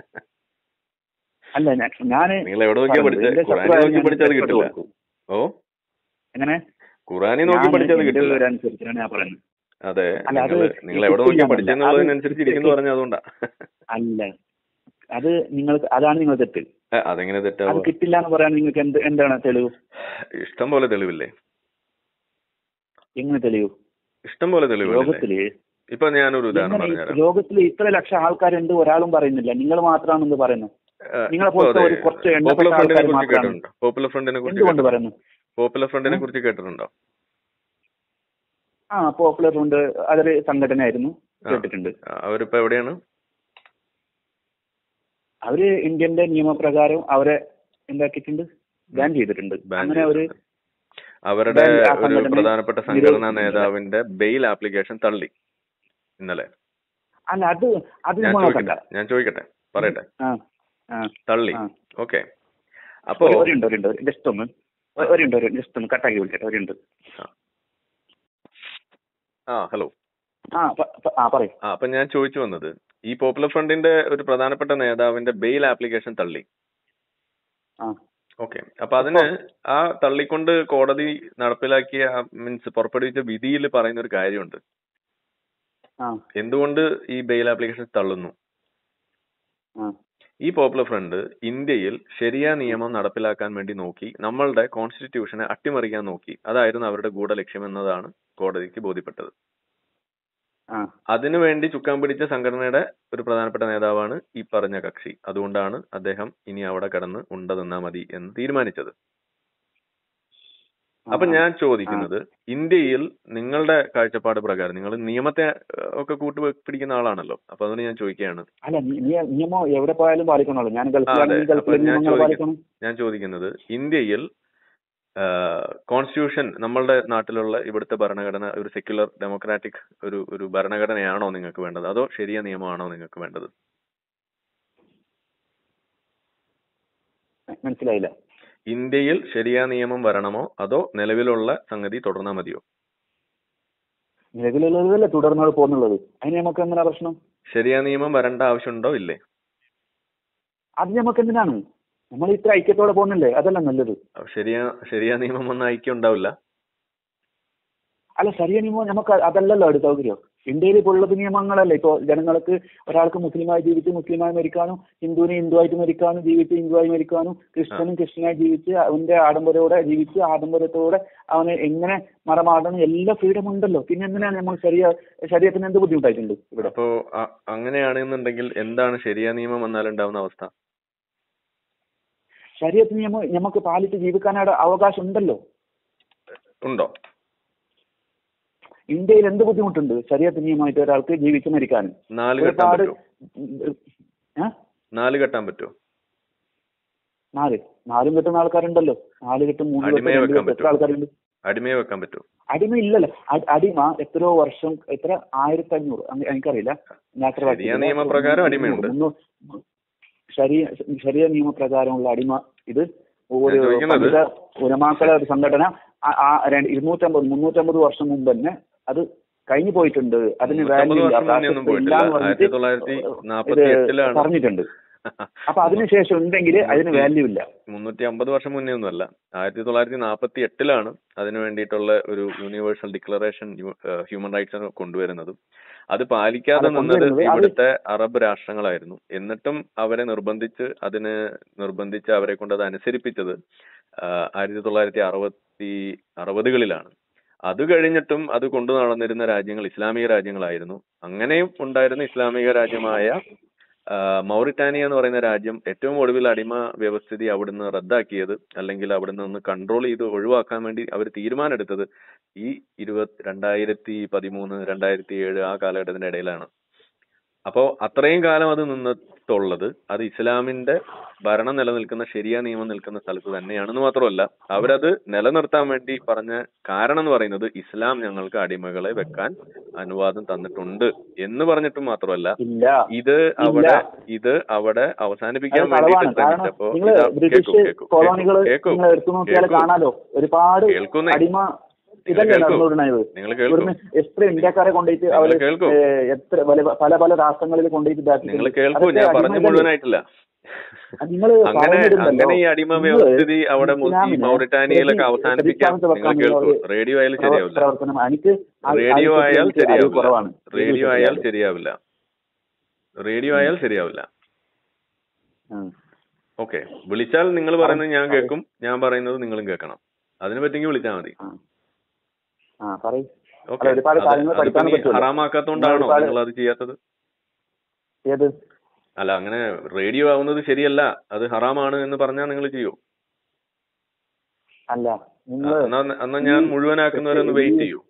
അല്ല ഞാൻ ഞാന് നിങ്ങൾ എവിടെ നോക്കിയാ പറഞ്ഞത്, പഠിച്ചത് എന്റെ ഖുറാനി ശത്രുവായാലും നോക്കി ഞാൻ പഠിച്ചാൽ respect കിട്ടില്ല കൊടുക്കും. ഓ എങ്ങനെ ഖുറാനി നോക്കി ഞാൻ പഠിച്ചാൽ എന്റെ കിട്ടില്ല വിവരം അനുസരിച്ചാണ് ഞാൻ പറയുന്നത് അതെ അല്ല, അത് നിങ്ങൾ നിങ്ങൾ എവിടെ നോക്കിയാ കിട്ടില്ല പഠിച്ചെന്നുള്ളതിനനുസരിച്ച് അത് ഇരിക്കുന്നു പറഞ്ഞ അതുകൊണ്ടാ അല്ല അത് നിങ്ങൾ അതാണ് നിങ്ങൾ തെറ്റ് ഏ, അതെങ്ങനെ അത് തെറ്റാവുക കിട്ടില്ല എന്ന് പറയാൻ നിങ്ങൾക്ക് എന്ത് എന്താണ് തെളിവ് ഇഷ്ടം പോലെ തെളിവില്ലേ എങ്ങനെ തെളിവ് ഇഷ്ടം പോലെ തെളിവുകളില്ലേ ലോകത്തില് ഇപ്പൊ ഞാനൊരു ഉദാഹരണം എങ്ങനെ ഈ പറഞ്ഞുതരാം ലോകത്തിൽ ഇത്ര ലക്ഷം ആൾക്കാരുണ്ട് ഒരാളും പറയുന്നില്ല നിങ്ങൾ മാത്രമാണെന്ന് പറയുന്നത് നിങ്ങളെ ഇപ്പൊ പോലത്തെ അതെ, ഒരു കുറച്ച് എണ്ണപ്പെട്ട പോപ്പുലർ ഫ്രണ്ടിനെ ആൾക്കാർ കുറിച്ച് മാത്രമാണ്. കേട്ടിട്ടുണ്ടോ പോപ്പുലർ ഫ്രണ്ടിനെ കുറിച്ച് എന്തുകൊണ്ട് കേട്ടിട്ടുണ്ടോ? പറയുന്നു പോപ്പുലർ ഫ്രണ്ടിനെ ഉം. കുറിച്ച് കേട്ടിട്ടുണ്ടോ ആ പോപ്പുലർ ഉണ്ട് അതൊരു സംഘടനയായിരുന്നു ആ. കേട്ടിട്ടുണ്ട് ആ, അവരിപ്പോ എവിടെയാണ് അവര് ഇന്ത്യന്റെ നിയമപ്രകാരം അവരെ എന്താക്കിയിട്ടുണ്ട് ബാൻ ചെയ്തിട്ടുണ്ട് ബാൻ അങ്ങനെ ഒരു ചെയ്തിട്ടുണ്ട്. അവരുടെ ബാൻ- ആ ഒരു സംഘടനയെ പ്രധാനപ്പെട്ട സംഘടനാ നിരോധിച്ചിട്ടുണ്ട്. നേതാവിന്റെ ബെയിൽ ആപ്ലിക്കേഷൻ തള്ളി ഇന്നലെ അല്ല അത് അത് ഞാൻ നമ്മൾ നോക്കണ്ട ചോദിക്കട്ടെ ഞാൻ ചോദിക്കട്ടെ പറയട്ടെ ആ ആ തള്ളി ആ. ഓക്കെ അപ്പോ ഒരു- ഒരുണ്ട് ഒരുണ്ട് ജസ്റ്റ് ഒന്ന് ഒ- ഒരുണ്ട് ഒരു ജസ്റ്റ് ഒന്ന് കട്ടാക്കി വിളിക്കട്ടെ ഒരുണ്ട് ആ ഹലോ ആ പ- പ- ആ പറയൂ ആ അപ്പൊ ഞാൻ ചോദിച്ചു വന്നത് ഈ പോപ്പുലർ ഫ്രണ്ടിന്റെ ഒരു പ്രധാനപ്പെട്ട നേതാവിന്റെ ബെയിൽ ആപ്ലിക്കേഷൻ തള്ളി ആ ഓക്കെ അപ്പൊ അതിന് ആ തള്ളിക്കൊണ്ട് കോടതി നടപ്പിലാക്കിയ മീൻസ് പുറപ്പെടുവിച്ച വിധിയിൽ പറയുന്ന ഒരു കാര്യമുണ്ട് ആ എന്തുകൊണ്ട് ഈ ബെയിൽ ആപ്ലിക്കേഷൻ തള്ളുന്നു ആ ഈ പോപ്പുലർ ഫ്രണ്ട് ഇന്ത്യയിൽ ശരിയ നിയമം നടപ്പിലാക്കാൻ വേണ്ടി നോക്കി നമ്മളുടെ കോൺസ്റ്റിറ്റ്യൂഷനെ അട്ടിമറിക്കാൻ നോക്കി അതായിരുന്നു അവരുടെ ഗൂഢലക്ഷ്യം എന്നതാണ് കോടതിക്ക് ബോധ്യപ്പെട്ടത് ആ അതിനുവേണ്ടി ചുക്കാൻ പിടിച്ച സംഘടനയുടെ ഒരു പ്രധാനപ്പെട്ട നേതാവാണ് ഈ പറഞ്ഞ കക്ഷി അതുകൊണ്ടാണ് അദ്ദേഹം ഇനി അവിടെ കടന്ന് ഉണ്ട നിന്നാ മതി എന്ന് തീരുമാനിച്ചത് അപ്പൊ ഞാൻ ചോദിക്കുന്നത് ഇന്ത്യയിൽ നിങ്ങളുടെ കാഴ്ചപ്പാട് പ്രകാരം നിങ്ങൾ നിയമത്തെ ഏഹ്, ഒക്കെ കൂട്ടു പിടിക്കുന്ന ആളാണല്ലോ അപ്പൊ അതുകൊണ്ട് ഞാൻ ചോദിക്കുകയാണ് അല്ല നി- നിയ- നിയമം എവിടെ പോയാലും പാലിക്കണമല്ലോ ഞാൻ ആ, അതെ. ഗൾഫിലാണെങ്കിൽ അപ്പൊ ഗൾഫിലെ ഞാൻ നിയമങ്ങൾ ചോദിക്കാം. പാലിക്കണം ഞാൻ ചോദിക്കുന്നത് ഇന്ത്യയിൽ കോൺസ്റ്റിറ്റ്യൂഷൻ നമ്മളുടെ നാട്ടിലുള്ള ഇവിടുത്തെ ഭരണഘടന ഒരു സെക്യുലർ ഡെമോക്രാറ്റിക് ഒരു ഒരു ഭരണഘടനയാണോ നിങ്ങൾക്ക് വേണ്ടത് അതോ ശരിയ നിയമമാണോ നിങ്ങൾക്ക് വേണ്ടത് മനസ്സിലായില്ല ഇന്ത്യയിൽ ശരിയ നിയമം വരണമോ അതോ നിലവിലുള്ള സംഗതി തുടർന്നാൽ മതിയോ നിലവിലുള്ളതല്ലേ തുടർന്നോട് പോകുന്നുള്ളത് അതിന് നമുക്ക് എന്തിനാ പ്രശ്നം ശരിയ നിയമം വരേണ്ട ആവശ്യമുണ്ടോ ഇല്ലേ അത് നമുക്ക് എന്തിനാണ് നമ്മൾ ഇത്ര ഐക്യത്തോടെ പോകുന്നില്ലേ അതല്ല നല്ലത് അപ്പൊ ശരിയ ശരിയ നിയമം ഒന്നും ഐക്യം ഉണ്ടാവില്ല അല്ല ശരിയ നിയമം നമുക്ക് അതല്ലല്ലോ അടുത്ത സൗകര്യം ഇന്ത്യയിൽ ഇപ്പോൾ ഉള്ളത് നിയമങ്ങളല്ലേ ഇപ്പോൾ ജനങ്ങൾക്ക് ഒരാൾക്ക് മുസ്ലിമായി ജീവിച്ച് മുസ്ലിമായി മരിക്കാനും ഹിന്ദുവിന് ഹിന്ദുവായിട്ട് മരിക്കാനും ജീവിച്ച് ഹിന്ദുവായി മരിക്കാനും ക്രിസ്ത്യനും ക്രിസ്ത്യനായി ജീവിച്ച് അവന്റെ ആഡംബരത്തോടെ ജീവിച്ച് ആഡംബരത്തോടെ അവന് എങ്ങനെ മറമാടണം എല്ലാ ഫ്രീഡം ഉണ്ടല്ലോ പിന്നെ എന്തിനാണ് നമ്മൾ ശരിയ ശരീരത്തിന് എന്ത് ബുദ്ധിമുട്ടായിട്ടുണ്ട് ഇവിടെ അപ്പോ അ- അങ്ങനെയാണെന്നുണ്ടെങ്കിൽ എന്താണ് ശരിയ നിയമം വന്നാൽ ഉണ്ടാവുന്ന അവസ്ഥ ശരീരത്തിന് നിയമം നമുക്ക് പാലിച്ച് ജീവിക്കാനായിട്ട് അവകാശം ഉണ്ടല്ലോ ഉണ്ടോ ഇന്ത്യയിൽ എന്ത് ബുദ്ധിമുട്ടുണ്ട് ശരീരത്തിന് നിയമമായിട്ട് ഒരാൾക്ക് ജീവിച്ച് മരിക്കാൻ നാല് കെട്ടാൻ ഒരുപാട് പറ്റുമോ ഏ? നാല് കെട്ടാൻ പറ്റുമോ നാല് നാലും കെട്ടുന്ന ആൾക്കാരുണ്ടല്ലോ നാല് കെട്ടും മൂന്ന് കെട്ടും അടിമയെ രണ്ട് വെക്കാൻ കെട്ടും എത്ര പറ്റുമോ? ആൾക്കാരുണ്ട് അടിമയെ വെക്കാൻ പറ്റുമോ അടിമ ഇല്ലല്ലോ അ- അടിമ എത്രയോ വർഷം എത്ര ആയിരത്തി അഞ്ഞൂറ് അങ്ങ- എനിക്കറിയില്ല നാച്ചുറൽ ശരിയ നിയമപ്രകാരം അടിമയുണ്ട്. ശരിയ ശരിയ നിയമപ്രകാരമുള്ള അടിമ ഇത് ഒരു ഞാൻ ചോദിക്കുന്നത് പണ്ഡിത ഉലമാക്കളെ ഒരു സംഘടന ആ- ആ രണ്ട് ഇരുന്നൂറ്റമ്പത് മുന്നൂറ്റമ്പത് വർഷം മുമ്പ് തന്നെ അത് കഴിഞ്ഞു പോയിട്ടുണ്ട് അതിന് മുന്നൂറ്റമ്പത് വാല്യൂ ഇല്ല വർഷം മുന്നേ ഒന്നും പോയിട്ടില്ല ഇല്ലാന്ന് പറഞ്ഞിട്ട് ആയിരത്തി തൊള്ളായിരത്തി നാപ്പത്തി ഇത് എട്ടിലാണ് പറഞ്ഞിട്ടുണ്ട് അപ്പൊ അതിനുശേഷം ഉണ്ടെങ്കിൽ അതിന് വാല്യൂ ഇല്ല മുന്നൂറ്റി അമ്പത് വർഷം മുന്നേ ഒന്നുമല്ല ആയിരത്തി തൊള്ളായിരത്തി നാപ്പത്തി എട്ടിലാണ് അതിനു വേണ്ടിയിട്ടുള്ള ഒരു യൂണിവേഴ്സൽ ഡിക്ലറേഷൻ ഹ്യൂമൻ റൈറ്റ്സ് കൊണ്ടുവരുന്നത് അത് പാലിക്കാതെ അത് നിന്നത് കൊണ്ടുവരുന്നത് അത് ഇവിടുത്തെ അറബ് രാഷ്ട്രങ്ങളായിരുന്നു എന്നിട്ടും അവരെ നിർബന്ധിച്ച് അതിന് നിർബന്ധിച്ച് അവരെ കൊണ്ട് അത് അനുസരിപ്പിച്ചത് ആയിരത്തി തൊള്ളായിരത്തി അറുപത്തി അറുപതുകളിലാണ് അത് കഴിഞ്ഞിട്ടും അത് കൊണ്ടു നടന്നിരുന്ന രാജ്യങ്ങൾ ഇസ്ലാമിക രാജ്യങ്ങളായിരുന്നു അങ്ങനെയും ഉണ്ടായിരുന്ന ഇസ്ലാമിക രാജ്യമായ ആ, മൗറിറ്റാനിയ എന്ന് പറയുന്ന രാജ്യം ഏറ്റവും ഒടുവിൽ അടിമ വ്യവസ്ഥിതി അവിടുന്ന് റദ്ദാക്കിയത് അല്ലെങ്കിൽ അവിടുന്ന് ഒന്ന് കൺട്രോൾ ചെയ്ത് ഒഴിവാക്കാൻ വേണ്ടി അവർ തീരുമാനമെടുത്തത് ഈ ഇരുപത് രണ്ടായിരത്തി പതിമൂന്ന് രണ്ടായിരത്തി ഏഴ് ആ കാലഘട്ടത്തിന്റെ ഇടയിലാണ് അപ്പോ അത്രയും കാലം അത് നിന്ന് സ്ഥലത്തുള്ളത് അത് ഇസ്ലാമിന്റെ ഭരണം നിലനിൽക്കുന്ന ശരിയ നിയമം നിൽക്കുന്ന സ്ഥലത്ത് തന്നെയാണെന്ന് മാത്രമല്ല അവരത് നിലനിർത്താൻ വേണ്ടി പറഞ്ഞ കാരണം എന്ന് പറയുന്നത് ഇസ്ലാം ഞങ്ങൾക്ക് അടിമകളെ വെക്കാൻ അനുവാദം തന്നിട്ടുണ്ട് എന്ന് പറഞ്ഞിട്ടും മാത്രമല്ല ഇല്ല ഇത് അവിടെ ഇത് അവിടെ അവസാനിപ്പിക്കാൻ അത് കളവാണ് വേണ്ടിയിട്ട് കാരണം ശ്രമിച്ചപ്പോ നിങ്ങൾ ഇതാ, ബ്രിട്ടീഷ് കേക്കൂ, കേക്കൂ, കോളനികൾ കേക്കൂ, നിങ്ങൾ എടുത്തു നോക്കിയാൽ കേക്കൂ. കാണാലോ ഒരുപാട് കേൾക്കുന്നേ. അടിമ നിങ്ങൾ ഇതല്ലേ കേൾക്കൂ. നടന്നുകൊണ്ടിരുന്നത് നിങ്ങൾ കേൾക്കൂ ഇവിടുന്ന് എത്ര ഇന്ത്യക്കാരെ കൊണ്ടുപോയിട്ട് നിങ്ങൾ അവര് കേൾക്കൂ. ഏഹ്, എത്ര പല- പല പല രാഷ്ട്രങ്ങളിൽ കൊണ്ടുപോയിട്ട് ഇതാക്കിയിട്ടുണ്ട്. നിങ്ങൾ കേൾക്കൂ അതൊക്കെ ഞാൻ അടിമ പറഞ്ഞു ഇതല്ലേ? മുഴുവനായിട്ടില്ല അത് നിങ്ങൾ അങ്ങനെ പറഞ്ഞിട്ടുണ്ടല്ലോ. അങ്ങനെ ഈ അടിമ നിങ്ങൾ വ്യവസ്ഥിതി അവിടെ മു- ഈ ഇസ്ലാമിനെ മൗറിറ്റാനിയയിലൊക്കെ പ്രതി- അവസാനിപ്പിക്കാൻ പ്രതിസ്ഥാനത്ത് നിങ്ങൾ വെക്കാനുള്ള കേൾക്കൂ ഒരു റേഡിയോ ആയാലും പ്രവ- ശരിയാവില്ല പ്രവർത്തനം എനിക്ക് ആ- റേഡിയോ ആ ആയാൽ വിഷയത്തിൽ അറിവ് ശരിയാവില്ല കുറവാണ് റേഡിയോ ആയാൽ ശരിയാവില്ല റേഡിയോ ആയാൽ ശരിയാവില്ല ഉം. ഓക്കെ വിളിച്ചാൽ നിങ്ങൾ പറയുന്നത് ഞാൻ കേൾക്കും ഞാൻ പറയുന്നത് നിങ്ങളും കേൾക്കണം അതിനെ പറ്റിയെങ്കിൽ വിളിച്ചാൽ മതി ആ. ആ പറയ് ഓക്കെ അല്ല, ഒരുപാട് കാര്യങ്ങൾ പഠിക്കാൻ പറ്റുമല്ലോ. ഹറാമാക്കാത്തോണ്ടാണോ ഒരുപാട് നിങ്ങൾ അത് ചെയ്യാത്തത് ഏത് അല്ല അങ്ങനെ റേഡിയോ ആവുന്നത് ശരിയല്ല അത് ഹറാമാണ് എന്ന് പറഞ്ഞാൽ നിങ്ങൾ ചെയ്യൂ അല്ല നിങ്ങൾ എന്നാ എന്നാ ഞാൻ മുഴുവനാക്കുന്നവരെ ഒന്ന് വെയിറ്റ് ചെയ്യൂ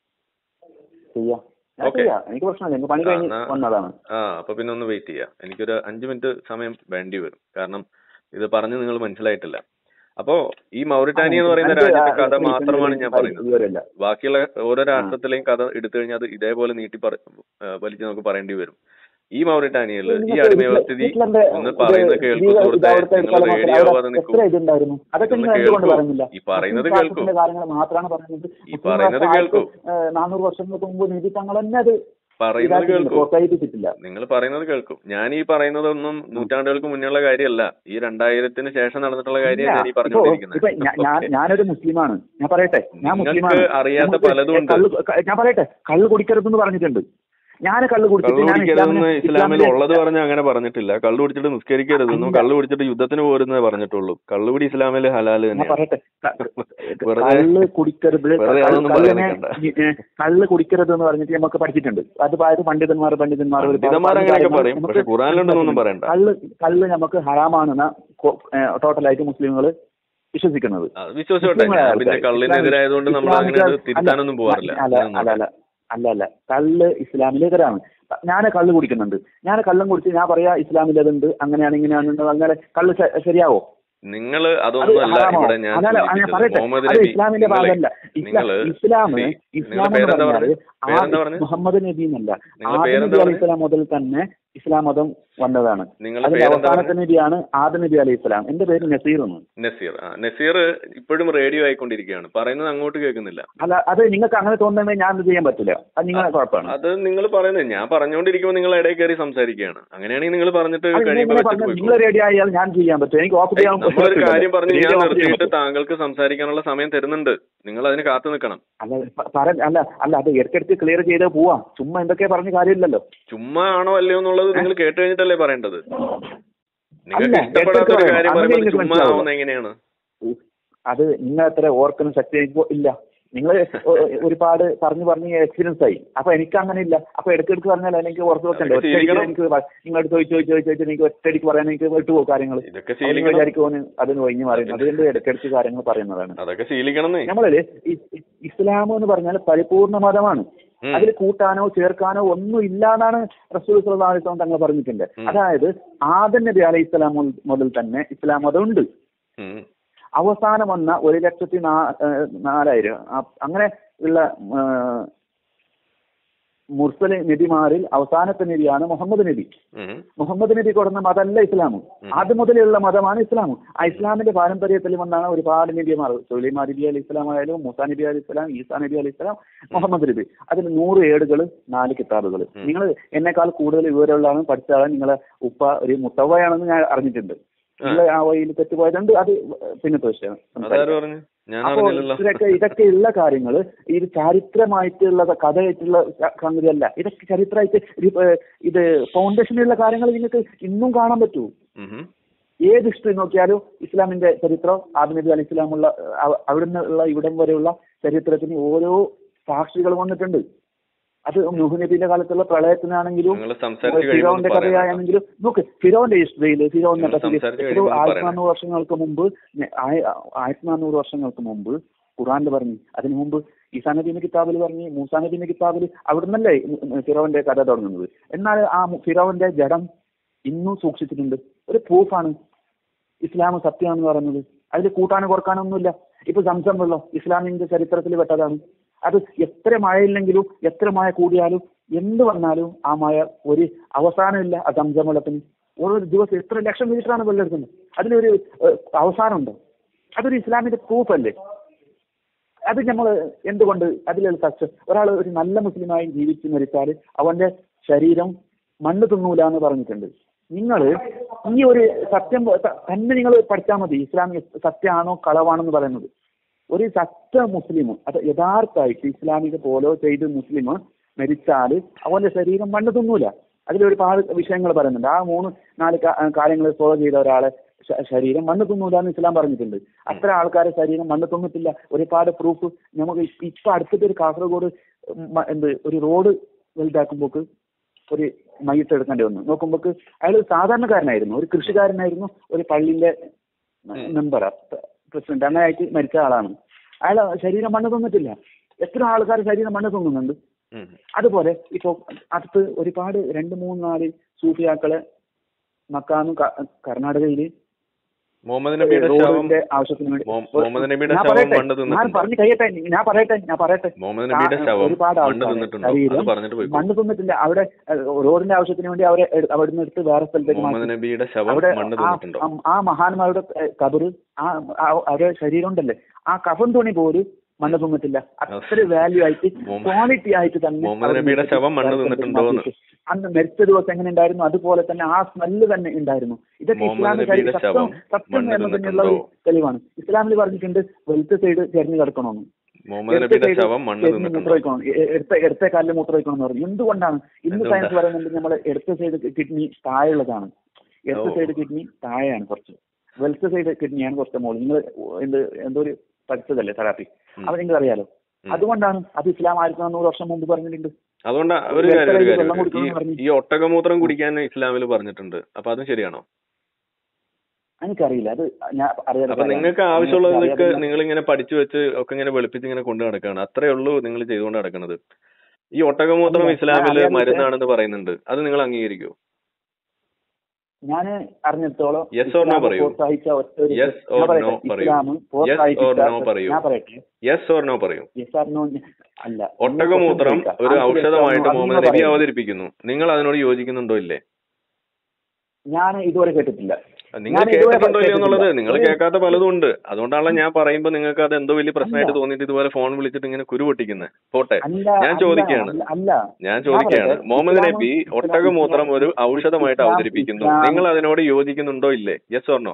ചെയ്യാം ഞാൻ ഓക്കേ. ചെയ്യാം എനിക്ക് പ്രശ്നമില്ല എനിക്ക് പണി ആ, കഴിഞ്ഞ് എന്നാ- വന്നതാണ് ആ അപ്പൊ പിന്നെ ഒന്ന് വെയിറ്റ് ചെയ്യാം എനിക്കൊരു അഞ്ചു മിനിറ്റ് സമയം വേണ്ടി വരും കാരണം ഇത് പറഞ്ഞ് നിങ്ങൾ മനസ്സിലായിട്ടില്ല അപ്പോ ഈ മൗറിറ്റാനി എന്ന് പറയുന്ന എനിക്ക് രാജ്യത്തെ ആ- കഥ എനിക്ക് മാത്രമാണ് ഞാൻ ഇതിനെ പറയുന്നത് വിവരമില്ല. ബാക്കിയുള്ള ഓരോ രാഷ്ട്രത്തിലെയും കഥ എടുത്തു കഴിഞ്ഞാൽ അത് ഇതേപോലെ നീട്ടി പറ- ആ, വലിച്ച് നമുക്ക് പറയേണ്ടി വരും ഈ മൗറിറ്റാനിയയിൽ ഈ നിങ്ങൾക്ക് അടിമ ഹിറ്റ്ലർ- വ്യവസ്ഥിതി ഹിറ്റ്ലറിന്റെ ഒന്ന് ഇത് പറയുന്നത് കേൾക്കൂ ഇത് സുഹൃത്തെ അവിടുത്തെ നിങ്ങൾ എടുക്കാനുള്ള റേഡിയോ അവിടെ ആവാതെ നിൽക്കൂ എത്ര ഇതുണ്ടായിരുന്നു അതൊക്കെ ഇതൊന്ന് നിങ്ങൾ എന്തുകൊണ്ട് കേൾക്കൂ. പറയുന്നില്ല ഈ പറയുന്നത് മുസ്ലിം കേൾക്കൂ. ശാസ്ത്രത്തിന്റെ കാര്യങ്ങൾ മാത്രമാണ് പറയുന്നത് ഈ മുസ്ലിം പറയുന്നത് രാഷ്ട്രം കേൾക്കൂ. ആയിട്ട്, ഏഹ്, നാനൂറ് വർഷങ്ങൾക്ക് മുമ്പ് നീതി തങ്ങൾ തന്നെ അത് പറയുന്നത് ഇതാക്കിയിട്ടുണ്ട്, കേൾക്കൂ പ്രോത്സാഹിപ്പിച്ചിട്ടില്ല നിങ്ങൾ പറയുന്നത് കേൾക്കും ഞാൻ ഈ പറയുന്നതൊന്നും നൂറ്റാണ്ടുകൾക്ക് മുന്നുള്ള കാര്യമല്ല ഈ രണ്ടായിരത്തിന് ശേഷം നടന്നിട്ടുള്ള കാര്യമാണ് ഞാൻ ഈ ഇപ്പൊ പറഞ്ഞുകൊണ്ടിരിക്കുന്നത് ഇപ്പൊ ഞാ- ഞാൻ ഞാനൊരു മുസ്ലിമാണ് ഞാൻ പറയട്ടെ ഞാൻ നിങ്ങൾക്ക് മുസ്ലിമാണ് അറിയാത്ത നമുക്ക് പലതും ഉണ്ട്. കള്ള് ക- ഞാൻ പറയട്ടെ കള്ള് കുടിക്കരുതെന്ന് പറഞ്ഞിട്ടുണ്ട് ഞാൻ കള്ള് കുടിച്ചിട്ട് കള്ളു ഞാൻ കുടിക്കരുതെന്ന് ഇസ്ലാമിനെ- ഇസ്ലാമിൽ ഇസ്ലാമിലെ- ഉള്ളത് പറഞ്ഞ അങ്ങനെ പറഞ്ഞിട്ടില്ല കള്ളു കുടിച്ചിട്ട് നിസ്കരിക്കരുതെന്നും അല്ല. കള്ളു കുടിച്ചിട്ട് യുദ്ധത്തിന് പോരുന്നേ പറഞ്ഞിട്ടുള്ളൂ കള്ളുകുടി ഇസ്ലാമിൽ ഹലാല് ഞാൻ തന്നെയാണ് പറയട്ടെ ക- വെറുതെ- കള്ള് കുടിക്കരുത് വെറുതെ കള്ള് അതൊന്നും പറയാൻ കള്ളിനെ നിൽക്കണ്ട. ഈ, ഏ, കള്ള് കുടിക്കരുത് എന്ന് പറഞ്ഞിട്ട് നമുക്ക് പഠിച്ചിട്ടുണ്ട് അത് അതായത് പണ്ഡിതന്മാർ പണ്ഡിതന്മാർ ഒരുപാട് പണ്ഡിതന്മാർ പറഞ്ഞ അങ്ങനെയൊക്കെ കാര്യങ്ങൾ പറയും നമുക്ക് പക്ഷെ ഖുറാനിലുണ്ടെന്നൊന്നും പറയണ്ട കള്ള് കള്ള് നമുക്ക് ഹറാമാണെന്ന ടോട്ടലായിട്ട് മുസ്ലിങ്ങൾ വിശ്വസിക്കുന്നത് അത് വിശ്വസിച്ചോട്ടെ മുസ്ലിങ്ങളായ ഞാൻ പിന്നെ ആൾക്കാർ. കള്ളിനെതിരായതുകൊണ്ട് നമ്മൾ അങ്ങനെ അത് ഇസ്ലാമിക- തിരുത്താനൊന്നും പോകാറില്ല അല്ല അങ്ങനെയൊന്നും അല്ല അല്ല അല്ല അല്ല കള്ള് ഇസ്ലാമിലേതരാണ് ഞാൻ കള്ള് കുടിക്കുന്നുണ്ട് ഞാൻ കള്ളും കുടിച്ച് ഞാൻ പറയാ ഇസ്ലാമിലേതുണ്ട് അങ്ങനെയാണ് ഇങ്ങനെയാണ് പറഞ്ഞാൽ കള്ള് ശ- ശരിയാവോ നിങ്ങൾ അത് അതൊന്നുമല്ല ഹറാമോ? ഇവിടെ ഞാൻ അതല്ല, ഞാൻ സൂചിപ്പിച്ചത്. പറയട്ടെ മുഹമ്മദ് അത് നബി ഇസ്ലാമിന്റെ നിങ്ങളെ- ഭാഗമല്ല ഇസ്ലാം നിങ്ങള് ഇസ്ലാം see, ഇസ്ലാം നിങ്ങളുടെ എന്ന് പേരെന്താ പറഞ്ഞാല് പറഞ്ഞത്? പേരെന്താ ആ പറഞ്ഞത്? മുഹമ്മദ് നബി എന്നല്ല നിങ്ങളുടെ ആദം പേരെന്താ നബി അലൈഹി പറഞ്ഞത്? സ്വലാം മുതൽ തന്നെ ഇസ്ലാം മതം വന്നതാണ് നിങ്ങളുടെ അതിന്റെ പേരെന്താ അവസാനത്തെ പറഞ്ഞത്? നബിയാണ് ആദം നബി അലൈഹി സ്വലാം എന്റെ പേര് നസീർ എന്ന് നസീർ ആ നസീർ ഇപ്പോഴും റേഡിയോ ആയിക്കൊണ്ടിരിക്കുകയാണ് പറയുന്നത് അങ്ങോട്ട് കേൾക്കുന്നില്ല അല്ല അത് നിങ്ങൾക്ക് അങ്ങനെ തോന്നുന്നുണ്ടെങ്കിൽ ഞാൻ ഇത് ചെയ്യാൻ പറ്റില്ല അത് നിങ്ങളെ കുഴപ്പമാണ് അത് നിങ്ങൾ പറയുന്നത് ഞാൻ പറഞ്ഞുകൊണ്ടിരിക്കുമ്പോൾ നിങ്ങൾ ഇടയിൽ കയറി സംസാരിക്കുകയാണ് അങ്ങനെയാണെങ്കിൽ നിങ്ങൾ പറഞ്ഞിട്ട് അത് കഴിയുമ്പോൾ നിങ്ങളെ വെച്ചിട്ട് പറഞ്ഞാൽ പോയിക്കോളൂ. നിങ്ങൾ റെഡി ആയാൽ ഞാൻ ചെയ്യാൻ പറ്റും എനിക്ക് ഓഫ് ചെയ്യാൻ നമ്മളൊരു കാര്യം പറഞ്ഞ് എനിക്ക് ഞാൻ off ചെയ്യാൻ നിർത്തിയിട്ട് പറ്റും. താങ്കൾക്ക് സംസാരിക്കാനുള്ള സമയം തരുന്നുണ്ട് നിങ്ങൾ അതിന് കാത്തു നിൽക്കണം അല്ല പ- പറ അല്ല അല്ല അത് ഇടയ്ക്കിടയ്ക്ക് ക്ലിയർ ചെയ്ത് പോവാം ചുമ്മാ എന്തൊക്കെ പറഞ്ഞ കാര്യമില്ലല്ലോ ചുമ്മാ ആണോ അല്ലയോ എന്നുള്ളത് നിങ്ങൾ കേട്ട് കഴിഞ്ഞിട്ടല്ലേ പറയേണ്ടത് നിങ്ങൾക്ക് അല്ല, ഇഷ്ടപ്പെടാത്ത ഒരു കേട്ടിട്ട് കാര്യം പറയണം. പറയുമ്പോൾ അങ്ങനെ ചുമ്മാ മനസ്സിലാവുള്ളൂ. ആവുന്ന എങ്ങനെയാണ് അത് നിങ്ങൾ അത്ര ഓർക്കുന്ന ശക്തി എനിക്ക് ഇല്ല നിങ്ങൾ ഒരുപാട് പറഞ്ഞു പറഞ്ഞ് എക്സ്പീരിയൻസ് ആയി അപ്പൊ എനിക്ക് അങ്ങനെ ഇല്ല അപ്പൊ ഇടയ്ക്കിടയ്ക്ക് പറഞ്ഞാൽ എനിക്ക് ഓർത്ത് വെക്കണ്ടേ അതൊക്കെ ഒറ്റയടിക്ക് ശീലിക്കണം. എനിക്ക് വ- നിങ്ങളോട് ചോദിച്ചു ചോദിച്ചു ചോദിച്ചു ചോദിച്ചു എനിക്ക് ഒറ്റയടിക്ക് പറയാൻ എനിക്ക് വിട്ടുപോകും കാര്യങ്ങൾ ഇതൊക്കെ അവന് ശീലിക്കണം വിചാരിക്കുമെന്ന് അതിന് ഒഴിഞ്ഞു മാറി അതുകൊണ്ട് ഇടയ്ക്കിടയ്ക്ക് കാര്യങ്ങൾ പറയുന്നതാണ് അതൊക്കെ ശീലിക്കണമെന്നേ നമ്മള് ഇ- ഇ- ഇസ്ലാം എന്ന് പറഞ്ഞാൽ പരിപൂർണ മതമാണ് ഉം. അതിൽ കൂട്ടാനോ ചേർക്കാനോ ഒന്നും ഇല്ലാന്നാണ് റസൂൽ സല്ലല്ലാഹു അലൈഹി വസല്ലം തങ്ങൾ പറഞ്ഞിട്ടുണ്ട് ഉം. അതായത് ആദം നബി അലൈഹി ഇസ്ലാം മുതൽ തന്നെ ഇസ്ലാം മതം ഉണ്ട് ഉം. അവസാനം വന്ന ഒരു ലക്ഷത്തി നാ- ഏഹ് നാലായിരം അ- അങ്ങനെ ഉള്ള ഏഹ്, മുർസൽ നബിമാരിൽ അവസാനത്തെ നബിയാണ് മുഹമ്മദ് നബി ഉം. മുഹമ്മദ് നബി കൊടുന്ന മതമല്ല ഇസ്ലാം ഉം. അത് മുതലുള്ള മതമാണ് ഇസ്ലാം ആ ഇസ്ലാമിന്റെ പാരമ്പര്യത്തിൽ വന്നാണ് ഒരുപാട് നബിമാർ സുലൈമാ നബി അലി ഇസ്ലാം ആയാലും മൂസാ നബി അലി ഇസ്ലാം ഈസാ നബി അലി ഇസ്ലാം മുഹമ്മദ് നബി അതിൽ നൂറ് ഏടുകൾ നാല് കിതാബുകൾ ഉം. നിങ്ങൾ എന്നെക്കാൾ കൂടുതൽ വിവരമുള്ളതാണ് പഠിച്ച ആളാണ് നിങ്ങളെ ഉപ്പ ഒരു മുത്തവയാണെന്ന് ഞാൻ അറിഞ്ഞിട്ടുണ്ട് നിങ്ങൾ ആ വഴിയിൽ തെറ്റുപോയതുണ്ട് അത് പിന്നത്തെ വിഷയം അതാര് പറഞ്ഞു ഞാൻ അപ്പോ അറിഞ്ഞില്ലല്ലോ ഇതൊക്കെ ഇതൊക്കെ ഉള്ള കാര്യങ്ങൾ ഇത് ചരിത്രമായിട്ടുള്ള കഥയായിട്ടുള്ള സംഗതിയല്ല ഇതൊക്കെ ചരിത്രമായിട്ട് ഇത് ഏഹ് ഇത് ഫൗണ്ടേഷനിലുള്ള കാര്യങ്ങൾ നിങ്ങൾക്ക് ഇന്നും കാണാൻ പറ്റൂ ഉം. ഏത് ഹിസ്റ്ററി നോക്കിയാലും ഇസ്ലാമിന്റെ ചരിത്രം ആദം നബി അലി ഇസ്ലാമുള്ള അവ- അവിടുന്ന് ഉള്ള ഇവിടം വരെയുള്ള ചരിത്രത്തിന് ഓരോ സാക്ഷികൾ വന്നിട്ടുണ്ട് അത് നൂഹ് നബിയുടെ കാലത്തുള്ള പ്രളയത്തിനാണെങ്കിലും നിങ്ങൾ സംസാരിച്ച് കഴിയുമ്പോൾ ഫിറോന്റെ ഒന്ന് പറയണം കഥയാണെങ്കിലും നോക്ക് ഫിറോന്റെ ഹിസ്റ്ററിയിൽ ഫിറോന്റെ നിങ്ങൾ കഥയിൽ സംസാരിച്ച് എത്രയോ കഴിയുമ്പോൾ ഒന്ന് ആയിരത്തി പറയണം. നാനൂറ് വർഷങ്ങൾക്ക് മുമ്പ് ഞ- ആയ- ആയിരത്തി നാനൂറ് വർഷങ്ങൾക്ക് മുമ്പ് ഖുറാനിൽ പറഞ്ഞു അതിനു മുമ്പ് ഈസാ നബീന്റെ കിതാബിൽ പറഞ്ഞു മൂസാ നബീന്റെ കിതാബിൽ അവിടുന്നല്ലേ ഫിറോന്റെ കഥ തുടങ്ങുന്നത് എന്നാൽ ആ മു- ഫിറോന്റെ ജഡം ഇന്നും സൂക്ഷിച്ചിട്ടുണ്ട് ഒരു പ്രൂഫാണ് ഇസ്ലാം സത്യമാണെന്ന് പറയുന്നത് അതിൽ കൂട്ടാനും കുറക്കാനൊന്നുമില്ല ഇപ്പൊ സംസം വെള്ളം ഇസ്ലാമിന്റെ ചരിത്രത്തിൽ പെട്ടതാണ് അത് എത്ര മഴയില്ലെങ്കിലും എത്ര മഴ കൂടിയാലും എന്ത് വന്നാലും ആ മഴ ഒരു അവസാനമില്ല ആ സംസം വെള്ളത്തിന് ഓരോ ദിവസം എത്ര ലക്ഷം ലിറ്ററാണ് വെള്ളം എടുക്കുന്നത് അതിലൊരു ഏഹ്, അവസാനമുണ്ടോ അതൊരു ഇസ്ലാമിന്റെ പ്രൂഫ് അല്ലേ അത് നമ്മൾ എന്തുകൊണ്ട് അതിലുള്ള സക്സസ് ഒരാൾ ഒരു നല്ല മുസ്ലിമായി ജീവിച്ച് മരിച്ചാൽ അവന്റെ ശരീരം മണ്ണ് തിന്നൂല എന്ന് പറഞ്ഞിട്ടുണ്ട് നിങ്ങൾ ഈ ഒരു സത്യം ത- തന്നെ നിങ്ങൾ പഠിച്ചാൽ മതി ഇസ്ലാമിക സത്യമാണോ കളവാണെന്ന് പറയുന്നത് ഒരു സത്യ മുസ്ലിം അത് യഥാർത്ഥമായിട്ട് ഇസ്ലാമിക ഫോളോ ചെയ്ത് മുസ്ലിം മരിച്ചാൽ അവന്റെ ശരീരം മണ്ണ് തിന്നൂല അതിൽ ഒരുപാട് വിഷയങ്ങൾ പറയുന്നുണ്ട് ആ മൂന്ന് നാല് കാര്യങ്ങൾ ഫോളോ ചെയ്ത ഒരാളെ ശ- ശരീരം മണ്ണ് തിന്നൂല എന്ന് ഇസ്ലാം പറഞ്ഞിട്ടുണ്ട് അത്ര ആൾക്കാരെ ശരീരം മണ്ണ് തിന്നിട്ടില്ല ഒരുപാട് പ്രൂഫ് നമുക്ക് ഇപ്പൊ അടുത്തിട്ട് ഒരു കാസർഗോഡ് മ- എന്ത് ഒരു റോഡ് വലുതാക്കുമ്പോക്ക് ഒരു മയ്യത്ത് എടുക്കേണ്ടി വന്നു നോക്കുമ്പോക്ക് അയാൾ സാധാരണക്കാരനായിരുന്നു ഒരു കൃഷിക്കാരനായിരുന്നു ഒരു പള്ളിയിലെ മെമ്പറാ പ്രസിഡന്റ് അങ്ങനെ ആയിട്ട് മരിച്ച ആളാണ് അയാളെ ശരീരം മണ്ണ് തിന്നിട്ടില്ല എത്ര ആൾക്കാർ ശരീരം മണ്ണ് തിന്നുന്നുണ്ട് ഉം. അതുപോലെ ഇപ്പൊ അടുത്ത് ഒരുപാട് രണ്ട് മൂന്ന് നാല് സൂഫിയാക്കളെ മക്കാന്നും ക- കർണാടകയില് മുഹമ്മദ് നബിയുടെ ശവം റോഡിന്റെ ആവശ്യത്തിന് വേണ്ടി മൊ- മുഹമ്മദ് നബിയുടെ ഞാൻ ശവം പറയട്ടെ, മണ്ണ് ഞാൻ തിന്നിട്ടുണ്ട് പറഞ്ഞു കഴിയട്ടെ ഞാൻ പറയട്ടെ ഞാൻ പറയട്ടെ മുഹമ്മദ് നബിയുടെ ആ, ശവം ഒരുപാട് മണ്ണ് ആൾക്കാര് തിന്നിട്ടുണ്ടോ അത് ശരീരം പറഞ്ഞിട്ട് പോയി മണ്ണ് തിന്നിട്ടില്ല അവിടെ ഏഹ്, റോഡിന്റെ ആവശ്യത്തിന് വേണ്ടി അവരെ എട്- അവിടുന്ന് എടുത്ത് വേറെ സ്ഥലത്തേക്ക് മുഹമ്മദ് മാറ്റി നബിയുടെ ശവം അവിടെ മണ്ണ് ആ തിന്നിട്ടുണ്ടോ ആ- ആ മഹാന്മാരുടെ ഏഹ്, കബറ് ആ ആ- അവരുടെ ശരീരം ഉണ്ടല്ലേ ആ കഫൻ തുണി പോലും മണ്ണ് തിന്നിട്ടില്ല അത്ര വാല്യൂ ആയിട്ട് മുഹമ്മദ് ക്വാളിറ്റി ആയിട്ട് തന്നെ മുഹമ്മദ് അവിടെ നബിയുടെ നിർത്തി ശവം മണ്ണ് വേറെ സ്ഥലത്തേക്ക് തിന്നിട്ടുണ്ടോന്ന്? മാറ്റി. അന്ന് മരിച്ച ദിവസം എങ്ങനെ ഉണ്ടായിരുന്നു അതുപോലെ തന്നെ ആ സ്മെല്ല് തന്നെ ഉണ്ടായിരുന്നു ഇതൊക്കെ മുഹമ്മദ് ഇസ്ലാമിക നബിയുടെ സത്യം ശവം സത്യം മണ്ണ് എന്നതിനുള്ള ഒരു തിന്നിട്ടുണ്ടോ? തെളിവാണ് ഇസ്ലാമിൽ പറഞ്ഞിട്ടുണ്ട് വെളുത്ത സൈഡ് ചെരിഞ്ഞു കിടക്കണമെന്ന് മുഹമ്മദ് എടുത്ത നബിയുടെ side ശവം മണ്ണ് ചെരിഞ്ഞ് തിന്നിട്ടുണ്ടോ മൂത്രമൊഴിക്കണം എ- എടുത്ത എടുത്ത കാലിൽ മൂത്രമൊഴിക്കണം എന്ന് പറഞ്ഞു എന്തുകൊണ്ടാണ് ഇന്ന് എന്തുകൊണ്ടാ? സയൻസ് പറയുന്നുണ്ട് നമ്മൾ എടുത്ത സൈഡ് കിഡ്നി താഴെയുള്ളതാണ് എടുത്ത ഓ. സൈഡ് കിഡ്നി താഴെയാണ് കുറച്ച് വെൽത്ത് സൈഡ് കിഡ്നിയാണ് കുറച്ച് മോള് നിങ്ങൾ എന്ത് എന്തോ ഒരു പഠിച്ചതല്ലേ തെറാപ്പി ഉം. അത് നിങ്ങൾക്ക് അറിയാലോ ഉം. അതുകൊണ്ടാണ് അത് ഇസ്ലാം ആയിരത്തി നാനൂറ് വർഷം മുമ്പ് പറഞ്ഞിട്ടുണ്ട് അതുകൊണ്ട് ഒരു എത്ര കാര്യം ഒരു ഇത് കാര്യം വെള്ളം ഈ കുടിക്കണം എന്ന് പറഞ്ഞു. ഈ ഒട്ടകമൂത്രം കുടിക്കാൻ ഇസ്ലാമിൽ പറഞ്ഞിട്ടുണ്ട് അപ്പൊ അതും ശരിയാണോ എനിക്കറിയില്ല അത് ഞാൻ അറിയാതെ അപ്പൊ പറയാം. നിങ്ങൾക്ക് ആവശ്യമുള്ളതൊക്കെ അറിയാതെ നിങ്ങൾ ഇങ്ങനെ പഠിച്ചു വെച്ച് ഒക്കെ ഇങ്ങനെ വെളുപ്പിച്ച് ഇങ്ങനെ കൊണ്ടു നടക്കുകയാണ് അത്രേ ഉള്ളൂ നിങ്ങൾ ചെയ്തുകൊണ്ട് നടക്കുന്നത് ഈ ഒട്ടകമൂത്രം അല്ല, ഞാൻ ഇസ്ലാമില് അറിയാതെ മരുന്നാണെന്ന് പറയുന്നുണ്ട് അത് നിങ്ങൾ അംഗീകരിക്കോ ഞാൻ അറിഞ്ഞിടത്തോളം Yes or no ഇസ്ലാം പറയൂ. പ്രോത്സാഹിച്ച ഒറ്റ ഒരു- Yes ഞാൻ or പറയട്ടെ, no പറയൂ. ഇസ്ലാം Yes or പ്രോത്സാഹിപ്പിച്ച- no പറയൂ. ഞാൻ പറയട്ടെ യെസ് ഓർ നോ പറയൂ Yes or no ഞ- അല്ല ഒട്ടകമൂത്രം നിങ്ങൾ ഒരു question ചോദിക്കാം. ഔഷധമായിട്ട് അത് മുഹമ്മദ് നിങ്ങൾ നബി പറയൂ. അവതരിപ്പിക്കുന്നു നിങ്ങൾ അതിനോട് യോജിക്കുന്നുണ്ടോ ഇല്ലേ ഞാൻ ഇതുവരെ കേട്ടിട്ടില്ല നിങ്ങൾ ഞാൻ ഇതുവരെ കേട്ടിട്ടുണ്ടോ ഇല്ലയോ എന്നുള്ളത് കേട്ടിട്ടില്ല. നിങ്ങൾ ഒരു- കേൾക്കാത്ത പലതും ഉണ്ട് അതുകൊണ്ടാണല്ലോ ഞാൻ പറയുമ്പോൾ നിങ്ങൾക്ക് അത് എന്തോ വലിയ പ്രശ്നമായിട്ട് അല്ല. തോന്നിയിട്ട് ഇതുപോലെ ഫോൺ വിളിച്ചിട്ട് ഇങ്ങനെ കുരു പൊട്ടിക്കുന്നത് പോട്ടെ അല്ല ഞാൻ അല്ല, ചോദിക്കുകയാണ്. അല്ല, അല്ല ഞാൻ ചോദിക്കുകയാണ് പറയട്ടെ, മുഹമ്മദ് ഇസ്ലാം- നബി ഇസ്ലാം- ഒട്ടകമൂത്രം ഒരു ഇസ്ലാം- ഔഷധമായിട്ട് ഇസ്ലാം- അവതരിപ്പിക്കുന്നു ഇസ്ലാം- നിങ്ങൾ അതിനോട് യോജിക്കുന്നുണ്ടോ ഇല്ലേ യെസ് ഓർ നോ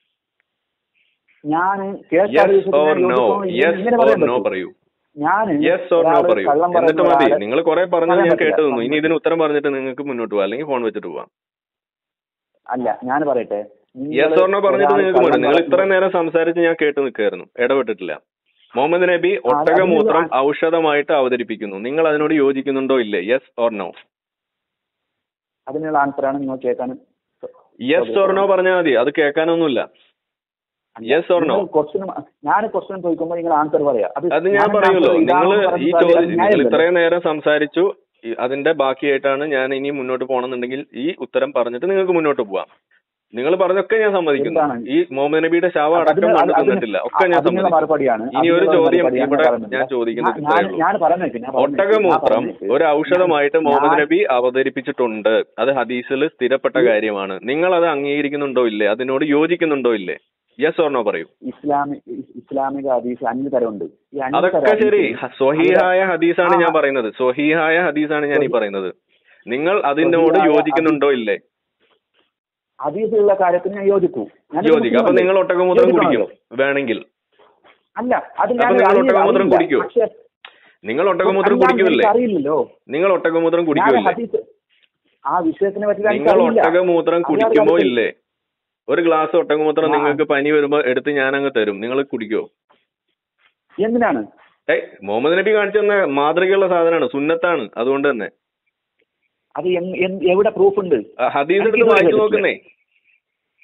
ഞാൻ കേട്ട യെസ് ആലോചിച്ചിട്ട് ഓർ ഞാൻ നോ യോജിക്കുന്നു, ഇങ്ങനെ യെസ് ഇങ്ങനെ ഓർ പറയാൻ നോ പറ്റുമോ? പറയൂ ഞാൻ യെസ് ഓർ നോ ഒരാള് പറയൂ കള്ളം പറയുന്ന എന്നിട്ട് മതി ഒരാളെ- നിങ്ങൾ കുറെ പറഞ്ഞത് പറയാൻ ഞാൻ പറ്റില്ല. കേട്ടു തന്നു ഇനി ഇതിന് ഉത്തരം പറഞ്ഞിട്ട് നിങ്ങൾക്ക് മുന്നോട്ട് പോവാം അല്ലെങ്കിൽ ഫോൺ വെച്ചിട്ട് പോവാം അല്ല ഞാൻ പറയട്ടെ നിങ്ങൾ യെസ് ഓർ നോ പറഞ്ഞിട്ട് ഒരാൾ നിങ്ങൾക്ക് മതി കള്ളം നിങ്ങൾ പറയുന്നു. ഇത്ര നേരം സംസാരിച്ച് ഞാൻ കേട്ട് നിൽക്കായിരുന്നു ഇടപെട്ടിട്ടില്ല മുഹമ്മദ് നബി ഒട്ടകമൂത്രം ഔഷധമായിട്ട് അവതരിപ്പിക്കുന്നു നിങ്ങൾ അതിനോട് യോജിക്കുന്നുണ്ടോ ഇല്ലേ യെസ് ഓർ നോ അതിനുള്ള ആൻസറാണ് നിങ്ങൾ കേൾക്കാൻ യെസ് ഓർ നോ പറഞ്ഞാൽ മതി അത് കേൾക്കാനൊന്നുമില്ല Yes or no? ക്വസ്റ്റ്യൻ ഞാൻ ക്വസ്റ്റ്യൻ ചോദിക്കുമ്പോൾ നിങ്ങൾ ആൻസർ പറയാ അത് ഞാൻ പറയുമല്ലോ നിങ്ങൾ ഈ ചോദ്യം നിങ്ങൾ ഇത്രയും നേരം സംസാരിച്ചു ഈ- അതിന്റെ ബാക്കിയായിട്ടാണ് ഞാൻ ഇനി മുന്നോട്ട് പോകണമെന്നുണ്ടെങ്കിൽ ഈ ഉത്തരം പറഞ്ഞിട്ട് നിങ്ങൾക്ക് മുന്നോട്ട് പോവാം നിങ്ങൾ പറഞ്ഞൊക്കെ ഞാൻ സമ്മതിക്കുന്നു എന്താണ്? ഈ മുഹമ്മദ് നബിയുടെ ശവം അടക്കം മണ്ണ് തിന്നിട്ടില്ല ഒക്കെ ഞാൻ അതിനുള്ള സമ്മതിക്കുന്നു മറുപടിയാണ് ഇനി ഒരു അതിനുള്ള ചോദ്യം മറുപടിയാണ് ഇവിടെ പറയുന്നത്. ഞാൻ ചോദിക്കുന്നത് ഞാൻ- ഇത്രയേ ഉള്ളൂ. ഞാൻ പറഞ്ഞേക്ക് ഞാൻ പറഞ്ഞേക്ക്, ഞാൻ ഒട്ടകമൂത്രം പറഞ്ഞേക്ക്. ഒരു ഔഷധമായിട്ട് മുഹമ്മദ് ഞാൻ- നബി അവതരിപ്പിച്ചിട്ടുണ്ട് അത് ഹദീസിൽ സ്ഥിരപ്പെട്ട കാര്യമാണ് നിങ്ങൾ അത് അംഗീകരിക്കുന്നുണ്ടോ ഇല്ലേ അതിനോട് യോജിക്കുന്നുണ്ടോ ഇല്ലേ യെസ് ഓർ നോ പറയൂ ഇസ്ലാമിക ഇസ്ലാമിക ഹദീസ് അഞ്ച് തരമുണ്ട് ഈ അഞ്ച് അതൊക്കെ തരം ശരി ഹദീസിൽ ഹ- സ്വഹീഹായ ഹദീസാണ് ഞാൻ ആ. പറയുന്നത് സ്വഹീഹായ ഹദീസാണ് ഞാൻ ഈ പറയുന്നത് നിങ്ങൾ അതിനോട് സ്വഹീഹായ യോജിക്കുന്നുണ്ടോ ഇല്ലേ ഹദീസിലുള്ള കാര്യത്തിന് ഞാൻ യോജിക്കൂ ഞാൻ യോജിക്കും അപ്പൊ നിങ്ങൾ ഒട്ടകമൂത്രം കുടിക്കും യോജിക്കണമല്ലോ. വേണമെങ്കിൽ അല്ല അത് അപ്പൊ ഞാൻ നിങ്ങൾ അറിയില്ല, ഒട്ടകമൂത്രം അറിയില്ല. കുടിക്കൂ? പക്ഷേ നിങ്ങൾ ഒട്ടകമൂത്രം അല്ല, കുടിക്കുമല്ലേ എനിക്ക് അറിയില്ലല്ലോ നിങ്ങൾ ഒട്ടകമൂത്രം ഞാൻ കുടിക്കുമല്ലേ ഹദീസ് ആ വിഷയത്തിനെ പറ്റി എനിക്ക് നിങ്ങൾ അറിയില്ല. ഒട്ടകമൂത്രം അറിയാതെ കുടിക്കുമോ കാര്യത്തിൽ- ഇല്ലേ ഒരു ഗ്ലാസ് ഒട്ടകമൂത്രം ഞാൻ- നിങ്ങൾക്ക് പനി വരുമ്പോ എടുത്ത് ഞാൻ അങ്ങ് തരും നിങ്ങൾ കുടിക്കോ എന്തിനാണ് ഏയ് മുഹമ്മദ് നബി കാണിച്ചു തന്ന മാതൃകയുള്ള സാധനമാണ് സുന്നത്താണ് അതുകൊണ്ട് തന്നെ അത് എങ്- എന്ത്- എവിടെ പ്രൂഫ് ഉണ്ട് ആ, ഹദീസ് എനിക്ക് എടുത്ത് ഇതുവരെ വായിച്ചു കേട്ടിട്ടില്ല. നോക്കുന്നേ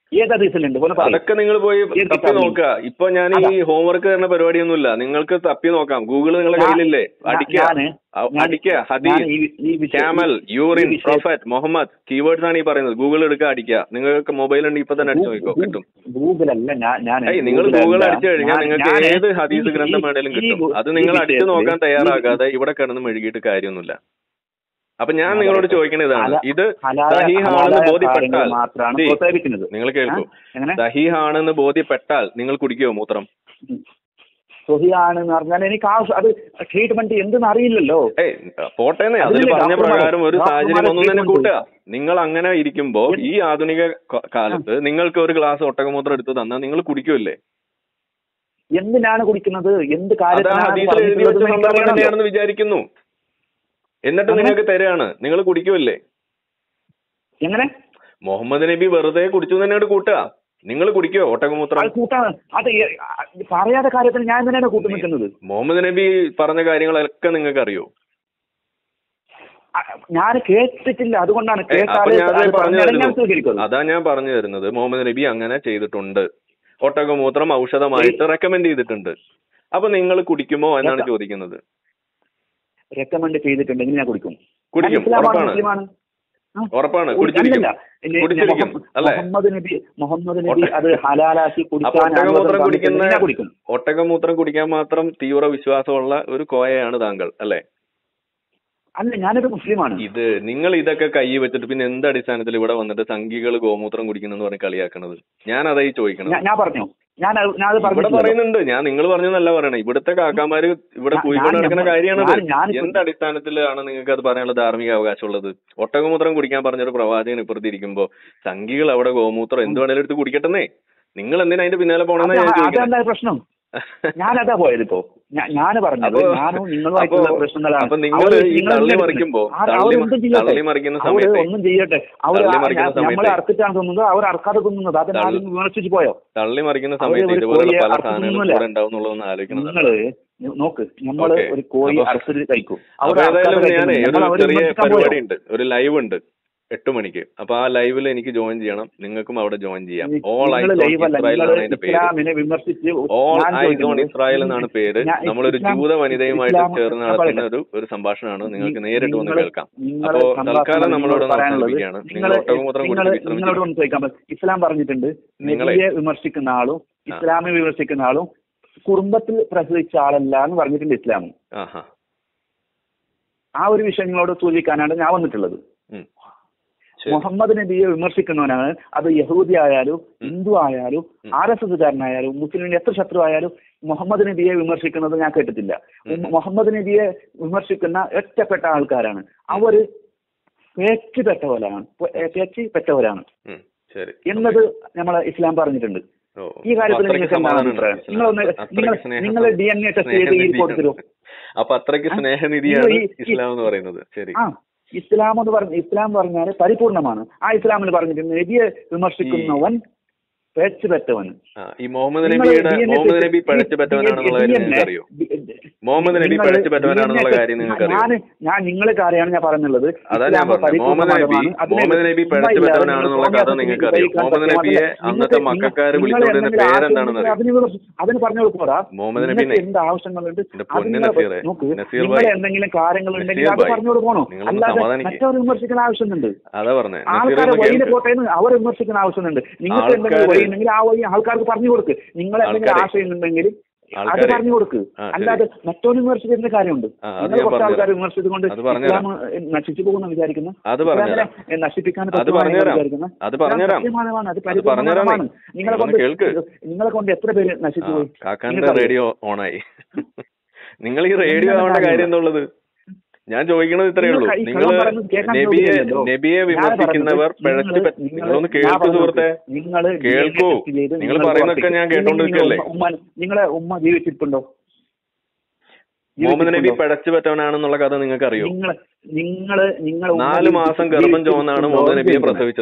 ഏത് ഹദീസിലുണ്ട് പോലെ പറയും അതൊക്കെ നിങ്ങൾ പോയി ഏത് തപ്പി കിതാബിൽ? നോക്കുക ഇപ്പൊ ഞാൻ ഈ ഹോംവർക്ക് തരുന്ന പരിപാടിയൊന്നുമില്ല നിങ്ങൾക്ക് തപ്പി നോക്കാം ഗൂഗിൾ നിങ്ങളുടെ ഞാൻ- കയ്യിലില്ലേ അടിക്കുക ഞാന് അ- ഞാൻ- അടിക്കുക ഞാൻ ഹദീസ് ഈ ഈ വിഷയം- ക്യാമൽ ഈ യൂറിൻ വിഷയം- പ്രൊഫറ്റ് മുഹമ്മദ് കീവേഡ്സ് ആണ് ഈ പറയുന്നത് ഗൂഗിൾ എടുക്കുക അടിക്കുക നിങ്ങൾക്ക് മൊബൈൽ ഉണ്ട് ഇപ്പൊ തന്നെ അടിച്ചു നോക്കിക്കോ കിട്ടും ഗൂഗിൾ അല്ല ഞാൻ ഞാൻ ഏയ് നിങ്ങൾ Google ഗൂഗിൾ അല്ല. അടിച്ചു കഴിഞ്ഞാൽ ഞാൻ- നിങ്ങൾക്ക് ഞാന് ഏത് ഈ- ഹദീസ് ഈ- ഗ്രന്ഥം വേണേലും ഈ കിട്ടും ഗു- അത് ഈ നിങ്ങൾ അടിച്ചു വിഷയത്തില് നോക്കാൻ ഈ- തയ്യാറാകാതെ ഇവിടെ കിടന്ന് മെഴുകിയിട്ട് കാര്യമൊന്നുമില്ല അപ്പൊ ഞാൻ ഞാൻ നിങ്ങളോട് പറയട്ടെ. ചോദിക്കണത് ഇതാണ് ഹലാ- ഇത് ഹലാലായ- സഹീഹാണെന്ന് ഹലാലായ കാര്യങ്ങൾ ബോധ്യപ്പെട്ടാൽ മാത്രമാണ് See, പ്രോത്സാഹിപ്പിക്കുന്നത് നിങ്ങൾ കേൾക്കൂ ആ? എങ്ങനെ സഹീഹാണെന്ന് ബോധ്യപ്പെട്ടാൽ നിങ്ങൾ കുടിക്കുമോ മൂത്രം സ്വഹിയാണെന്ന് പറഞ്ഞാൽ എനിക്ക് ആവശ്യം അത് ട്രീറ്റ്മെന്റ് എന്തെന്ന് അറിയില്ലല്ലോ ഏയ് പോട്ടേന്ന് അതിൽ അതില്ലേ പറഞ്ഞ ഡോക്ടർമാരെ- പ്രകാരം ഒരു ഡോക്ടർമാരെ സാഹചര്യം ഒന്നും തന്നെ treatment കൂട്ടുക നിങ്ങൾ അങ്ങനെ ഇരിക്കുമ്പോ ഈ ആധുനിക ക- കാലത്ത് നിങ്ങൾക്ക് ഒരു ഗ്ലാസ് ഒട്ടകമൂത്രം എടുത്ത് തന്നാൽ നിങ്ങൾ കുടിക്കുമല്ലേ എന്തിനാണ് കുടിക്കുന്നത് എന്ത് അത് ആ കാര്യത്തിനാണ് ഹദീസിൽ എഴുതി പറഞ്ഞിട്ടുള്ളത് വെച്ച എന്ന് സന്ദർഭം എനിക്കറിയണമല്ലോ. തന്നെയാണെന്ന് വിചാരിക്കുന്നു എന്നിട്ട് അങ്ങനെ? നിങ്ങൾക്ക് തരാണ് നിങ്ങൾ കുടിക്കുമല്ലേ എങ്ങനെ മുഹമ്മദ് നബി വെറുതെ കുടിച്ചു തന്നെയാണ് കൂട്ടുക നിങ്ങൾ കുടിക്കോ ഒട്ടകമൂത്രം അത് കൂട്ടാണ് അത് ഈ- ആ, പറയാത്ത കാര്യത്തിന് ഞാൻ തന്നെയാണ് കൂട്ടു നിൽക്കുന്നത് മുഹമ്മദ് നബി പറഞ്ഞ കാര്യങ്ങളൊക്കെ നിങ്ങൾക്ക് അറിയോ ഞാൻ കേട്ടിട്ടില്ല അതുകൊണ്ടാണ് ഏ, അപ്പൊ കേട്ടാലേ ഞാൻ അത് പറഞ്ഞു പറഞ്ഞാലേ ഞാൻ തരുന്നു സ്വീകരിക്കുള്ളൂ അതാ ഞാൻ പറഞ്ഞു തരുന്നത് മുഹമ്മദ് നബി അങ്ങനെ ചെയ്തിട്ടുണ്ട് ഒട്ടകമൂത്രം ഔഷധമായിട്ട് റെക്കമെൻഡ് ചെയ്തിട്ടുണ്ട് അപ്പൊ നിങ്ങൾ കുടിക്കുമോ എന്നാണ് കേട്ടോ. ചോദിക്കുന്നത് റെക്കമെൻഡ് ചെയ്തിട്ടുണ്ടെങ്കിൽ ഞാൻ കുടിക്കും കുടിക്കും ഞാൻ ഇസ്ലാമാണ്, ഉറപ്പാണ് മുസ്ലിമാണ് ആ. ഉറപ്പാണ് കുടി- കുടിച്ചിരിക്കും അല്ലല്ല. ഇല്ല, കുടിച്ചിരിക്കും മുഹമ്മ- അല്ലേ മുഹമ്മദ് നബി മുഹമ്മദ് നബി ഒട്ട- അത് ഹലാലാക്കി അപ്പൊ കുടിക്കാൻ അനുവാദം ഒട്ടകമൂത്രം കുടിക്കുന്ന തന്നിട്ടുണ്ടെങ്കിൽ ഞാൻ കുടിക്കും ഒട്ടകമൂത്രം കുടിക്കാൻ മാത്രം തീവ്ര വിശ്വാസമുള്ള ഒരു കോയയാണ് താങ്കൾ അല്ലെ അല്ല ഞാനൊരു മുസ്ലിമാണ് ഇത് നിങ്ങൾ ഇതൊക്കെ കൈ വെച്ചിട്ട് പിന്നെ എന്ത് അടിസ്ഥാനത്തിൽ ഇവിടെ വന്നിട്ട് സംഘികൾ ഗോമൂത്രം കുടിക്കുന്നെന്ന് പറഞ്ഞ് കളിയാക്കണത് ഞാൻ അതായി ചോദിക്കണം ഞാൻ- ഞാൻ പറഞ്ഞു ഞാൻ അത് ഞാൻ അത് ഇവിടെ പറഞ്ഞിട്ടില്ലല്ലോ. പറയുന്നുണ്ട് ഞാൻ നിങ്ങൾ പറഞ്ഞതല്ല പറയണേ ഇവിടുത്തെ കാക്കാമാര് ഇവിടെ ഞാൻ- കൂയിക്കൊണ്ട് ഞാൻ- നടക്കുന്ന കാര്യമാണത് ഞാൻ- ഞാനിപ്പോ- എന്ത് അടിസ്ഥാനത്തിലാണ് നിങ്ങൾക്ക് അത് പറയാനുള്ള ധാർമ്മിക അവകാശമുള്ളത് ഒട്ടകമൂത്രം കുടിക്കാൻ പറഞ്ഞൊരു പ്രവാചകൻ ഇപ്പുറത്തിരിക്കുമ്പോ സംഘികൾ അവിടെ ഗോമൂത്രം എന്ത് വേണേലും എടുത്ത് കുടിക്കട്ടെന്നേ നിങ്ങൾ എന്തിനാ അതിന്റെ പിന്നാലെ പോണെന്നാ അത് ഞാൻ ചോദിക്കുന്നത് അതെന്താ പ്രശ്നം ഞാനതാ പോയത് ഇപ്പോ ഞാൻ പറഞ്ഞത് അപ്പൊ ഞാനും നിങ്ങളുമായിട്ടുള്ള അപ്പൊ- പ്രശ്നങ്ങളാണ് അപ്പൊ നിങ്ങൾ അവര് ഈ നിങ്ങൾ തള്ളി എന്തെടുക്കുന്നു? മറിക്കുമ്പോ ആ- തള്ളി അവരെന്തും ചെയ്യട്ടെ. തള്ളി മറിക്കുന്ന അവര് സമയത്ത് ഒന്നും ചെയ്യട്ടെ അവർ തള്ളി മറിക്കുന്ന നമ്മളെ സമയത്ത് അർപ്പിച്ചാണ് തിന്നുന്നത് അവർ അർക്കാതെ തിന്നുന്നത് അത് തള്ളി- ആരും വിമർശിച്ചു പോയോ തള്ളി മറിക്കുന്ന അവര് സമയത്ത് ഒരു ഇതുപോലുള്ള കോഴിയെ പല അറുത്ത് സാധനങ്ങളും തിന്നുന്നില്ല. കൂടെ ഉണ്ടാവും എന്നുള്ളതൊന്ന് ആലോചിക്കണം നിങ്ങള് നോക്ക് നമ്മള് ഓക്കേ. ഒരു കോഴി അപ്പൊ- അറുത്തിട്ട് കഴിക്കും അപ്പൊ അവർ ഏതായാലും അറുക്കാതെ ഞാനേ കഴിക്കുന്നില്ല. ഒരു നമ്മൾ അവരെ ചെറിയ വിമർശിക്കാൻ പോയോ? പരിപാടി ഉണ്ട് ഒരു ലൈവ് ഉണ്ട് എട്ട് മണിക്ക് അപ്പൊ ആ ലൈവിൽ എനിക്ക് ജോയിൻ ചെയ്യണം നിങ്ങൾക്കും അവിടെ ജോയിൻ ചെയ്യാം ഓൾ ഐസ് നിങ്ങള് ഓൺ ലൈവ് അല്ല ഇസ്രായേൽ നിങ്ങള് എന്നാണ് അതിന്റെ പേര് ഇസ്ലാമിനെ വിമർശിച്ച് ഓൾ ഞാൻ ഐസ് ഓൺ ചോദിക്കുന്നത് ഇസ്രായേൽ എന്നാണ് പേര് ഞാൻ നമ്മളൊരു ഇസ്ലാം- ജൂത വനിതയുമായിട്ട് ഇസ്ലാം- ചേർന്ന് ഞാൻ നടത്തുന്ന പറയട്ടെ. ഒരു ഒരു സംഭാഷണമാണ് നിങ്ങൾക്ക് നി- നേരിട്ട് വന്ന് നിങ്ങള് കേൾക്കാം നിങ്ങള് അപ്പോ സംഭാഷണം തൽക്കാലം നമ്മളോട് നിങ്ങളോട് പറയാനുള്ളത് അവസാനിപ്പിക്കുകയാണ് നിങ്ങൾ നിങ്ങള് ഒട്ടകമൂത്രം നിങ്ങള് കുടിച്ച് നിങ്ങളോട് വിശ്രമിച്ചു ഒന്ന് ചോദിക്കാൻ പറ്റും ഇസ്ലാം പറഞ്ഞിട്ടുണ്ട് നിങ്ങളെ- നബിയെ വിമർശിക്കുന്ന ആളും ഇസ്ലാമിനെ വിമർശിക്കുന്ന ആളും കുടുംബത്തിൽ പ്രസവിച്ച ആളല്ല എന്ന് പറഞ്ഞിട്ടുണ്ട് ഇസ്ലാം ആഹാ ആ ഒരു വിഷയം നിങ്ങളോട് സൂചിക്കാനാണ് ഞാൻ വന്നിട്ടുള്ളത് ഉം. ശരി മുഹമ്മദ് നബിയെ വിമർശിക്കുന്നവനാണ് അത് യഹൂദി ആയാലും ഹിന്ദു ആയാലും ഉം. ആർ എസ് എസ്സുകാരനായാലും മുസ്ലിമിന്റെ എത്ര ശത്രു ആയാലും മുഹമ്മദ് നബിയെ വിമർശിക്കുന്നത് ഞാൻ കേട്ടിട്ടില്ല ഉം. മുഹമ്മദ് നബിയെ വിമർശിക്കുന്ന ഒറ്റപ്പെട്ട ആൾക്കാരാണ് അവര് പേച്ച് പെട്ടവരാണ് പേച്ച് പെട്ടവരാണ് ഉം. ശരി എന്നത് നമ്മളെ ഇസ്ലാം പറഞ്ഞിട്ടുണ്ട് ഓ. ഈ കാര്യത്തിൽ അപ്പൊ നിങ്ങൾക്ക് അത്രയ്ക്ക് എന്താണ് സമാധാനം അഭിപ്രായം? ഉണ്ട്. നിങ്ങളൊന്ന് അത്രയ്ക്ക് നിങ്ങൾ സ്നേഹം- നിങ്ങൾ ഡി എൻ എ ടെസ്റ്റ് ചെയ്ത് ഈ സ്നേഹനിധിയാണ്. കൊടുത്തിരോ അപ്പൊ അത്രയ്ക്ക് ആ? സ്നേഹനിധിയാണ് ഈ- ഈ- ഇസ്ലാം എന്ന് പറയുന്നത് ശരി ആ ഇസ്ലാം എന്ന് പറഞ്ഞ ഇസ്ലാം പറഞ്ഞാൽ പരിപൂർണമാണ് ആ ഇസ്ലാമിൽ പറഞ്ഞിട്ടുണ്ട് നബിയെ വിമർശിക്കുന്നവൻ പേച്ച് പെറ്റവൻ ആ, ഈ മുഹമ്മദ് നിങ്ങൾ നബിയുടെ DNA മുഹമ്മദ് ടെസ്റ്റ് നബി പഴച്ചു പറ്റവനാണെന്നുള്ള കാര്യം നിങ്ങൾക്ക് അറിയോ മുഹമ്മദ് നബി നിങ്ങൾ പഴച്ചു പറ്റവനാണെന്നുള്ള DNA കാര്യം നിങ്ങൾക്ക് അറിയോ ഞാൻ ഞാൻ നിങ്ങളെ കാര്യമാണ് ഞാൻ പറയുന്നത് അതാ ഞാൻ ഇസ്ലാം പറഞ്ഞത് പരിപൂർണ്ണ മുഹമ്മദ് നബി മതമാണ്. അതിന് മുഹമ്മദ് നബി ഉമ്മ പഴച്ചു ഇല്ലാതെ പറ്റവനാണെന്നുള്ള നിങ്ങൾ കഥ സോണിയ നിങ്ങൾക്ക് അറിയോ ഉപയോഗിക്കാൻ മുഹമ്മദ് പറ്റും. നബിയെ നിങ്ങൾക്ക് അന്നത്തെ നിങ്ങൾ- മക്കാര് നിങ്ങൾ വിളിച്ചുകൊണ്ടിരുന്ന എന്തെങ്കിലും പേരെന്താണെന്ന് അറിയോ അതിന് വിമർശി- അതിന് പറഞ്ഞു പോരാ മുഹമ്മദ് നബി നിങ്ങൾക്ക് എന്ത് ആവശ്യങ്ങളുണ്ട് എന്റെ അത് പൊന്ന് നിങ്ങൾ നസീറെ, നോക്ക് നസീർ നിങ്ങൾ ഭായ്, എന്തെങ്കിലും കാര്യങ്ങളുണ്ടെങ്കിൽ നസീർ അത് ഭായ്, പറഞ്ഞോട് പോണോ നിങ്ങളൊന്ന് അല്ലാതെ സമാധാനിക്ക്. മറ്റവർ വിമർശിക്കുന്ന ആവശ്യമുണ്ട് അതാ പറഞ്ഞേ നസീർ ആൾക്കാരെ ഒന്ന് വഴിയിൽ കേൾക്ക് പോട്ടെ എന്ന് അവർ വിമർശിക്കുന്ന ആവശ്യമുണ്ട് നിങ്ങൾക്ക് എന്തെങ്കിലും ആൾക്കാര് വഴി ഉണ്ടെങ്കിൽ ആ വഴി ആൾക്കാർക്ക് പറഞ്ഞു കൊടുക്ക് നിങ്ങൾ എന്തെങ്കിലും ആൾക്കാരെ- ആശയം ഉണ്ടെങ്കിൽ അത് ആൾക്കാരെ- പറഞ്ഞു കൊടുക്ക് ആ, ശരി. അല്ലാതെ മറ്റൊരു വിമർശിക്കുന്ന കാര്യമുണ്ട് ആ, അത് നിങ്ങൾ ഞാൻ കുറച്ച് ആൾക്കാർ പറഞ്ഞുതരാം. വിമർശിച്ചുകൊണ്ട് അത് പറഞ്ഞുതരാം. ഇസ്ലാം ഏഹ്, നശിച്ചു പോകുന്ന വിചാരിക്കുന്നു അത് പറഞ്ഞുതരാം. ഇസ്ലാമിനെ, ഏഹ്, നശിപ്പിക്കാൻ അത് പറ്റുമെന്നാണ് പറഞ്ഞുതരാം. വിചാരിക്കുന്നത്. അത് ഇസ്ലാം പറഞ്ഞുതരാം. സത്യമാനമാണ് അത് അത് പറഞ്ഞുതരാം പരിപൂർണ്ണമാണ് നീ. നിങ്ങളെ നിങ്ങളൊന്ന് കൊണ്ട് കേൾക്ക്. നിങ്ങളെ കൊണ്ട് എത്ര പേര് നശിച്ചു പോയി കാക്കാന്റെ നിങ്ങൾക്കറിയോ? റേഡിയോ ഓണായി നിങ്ങൾ ഈ റേഡിയോ എന്താണ് ആവേണ്ട കാര്യം? കാര്യം എന്നുള്ളത് ഞാൻ ചോദിക്കണത് ഇത്രയേ ഉള്ളൂ നിങ്ങൾ ഈ നിങ്ങൾ കള്ളം പറയുന്നത് കേൾക്കാൻ നബിയെ സൗകര്യമില്ലല്ലോ. നബിയെ ഞാൻ വിമർശിക്കുന്നവർ പറയുന്നത് പിഴച്ചു നിങ്ങൾ- പറ്റ- നിങ്ങൾ- നിങ്ങളൊന്ന് ഞാൻ കേൾക്കൂ പറയുന്നത് സുഹൃത്തെ നിങ്ങൾ കേൾക്കൂ. DNA ടെസ്റ്റ് ചെയ്ത് നിങ്ങൾ നിങ്ങൾ പറയുന്നതൊക്കെ ഉറപ്പിക്കും. ഞാൻ ഇല്ലെങ്കിൽ കേട്ടോണ്ടിരിക്കുകയല്ലേ? നിങ്ങളെ ഉമ്മ നിങ്ങളെ ഉമ്മ ജീവിച്ചിരിപ്പുണ്ടോ മുഹമ്മദ് നബി ജീവിച്ചിരിപ്പുണ്ടോ? പിഴച്ചു പറ്റവനാണെന്നുള്ള കഥ നിങ്ങൾക്ക് അറിയോ നിങ്ങൾ നിങ്ങള് നിങ്ങളെ ഉമ്മ നാല് മാസം ജീവിച്ചിരിപ്പുണ്ടോ? ഗർഭം ചുവന്നാണ് മുഹമ്മദ് നബിയെ ജീവിച്ചിരിപ്പുണ്ടോ? പ്രസവിച്ചത്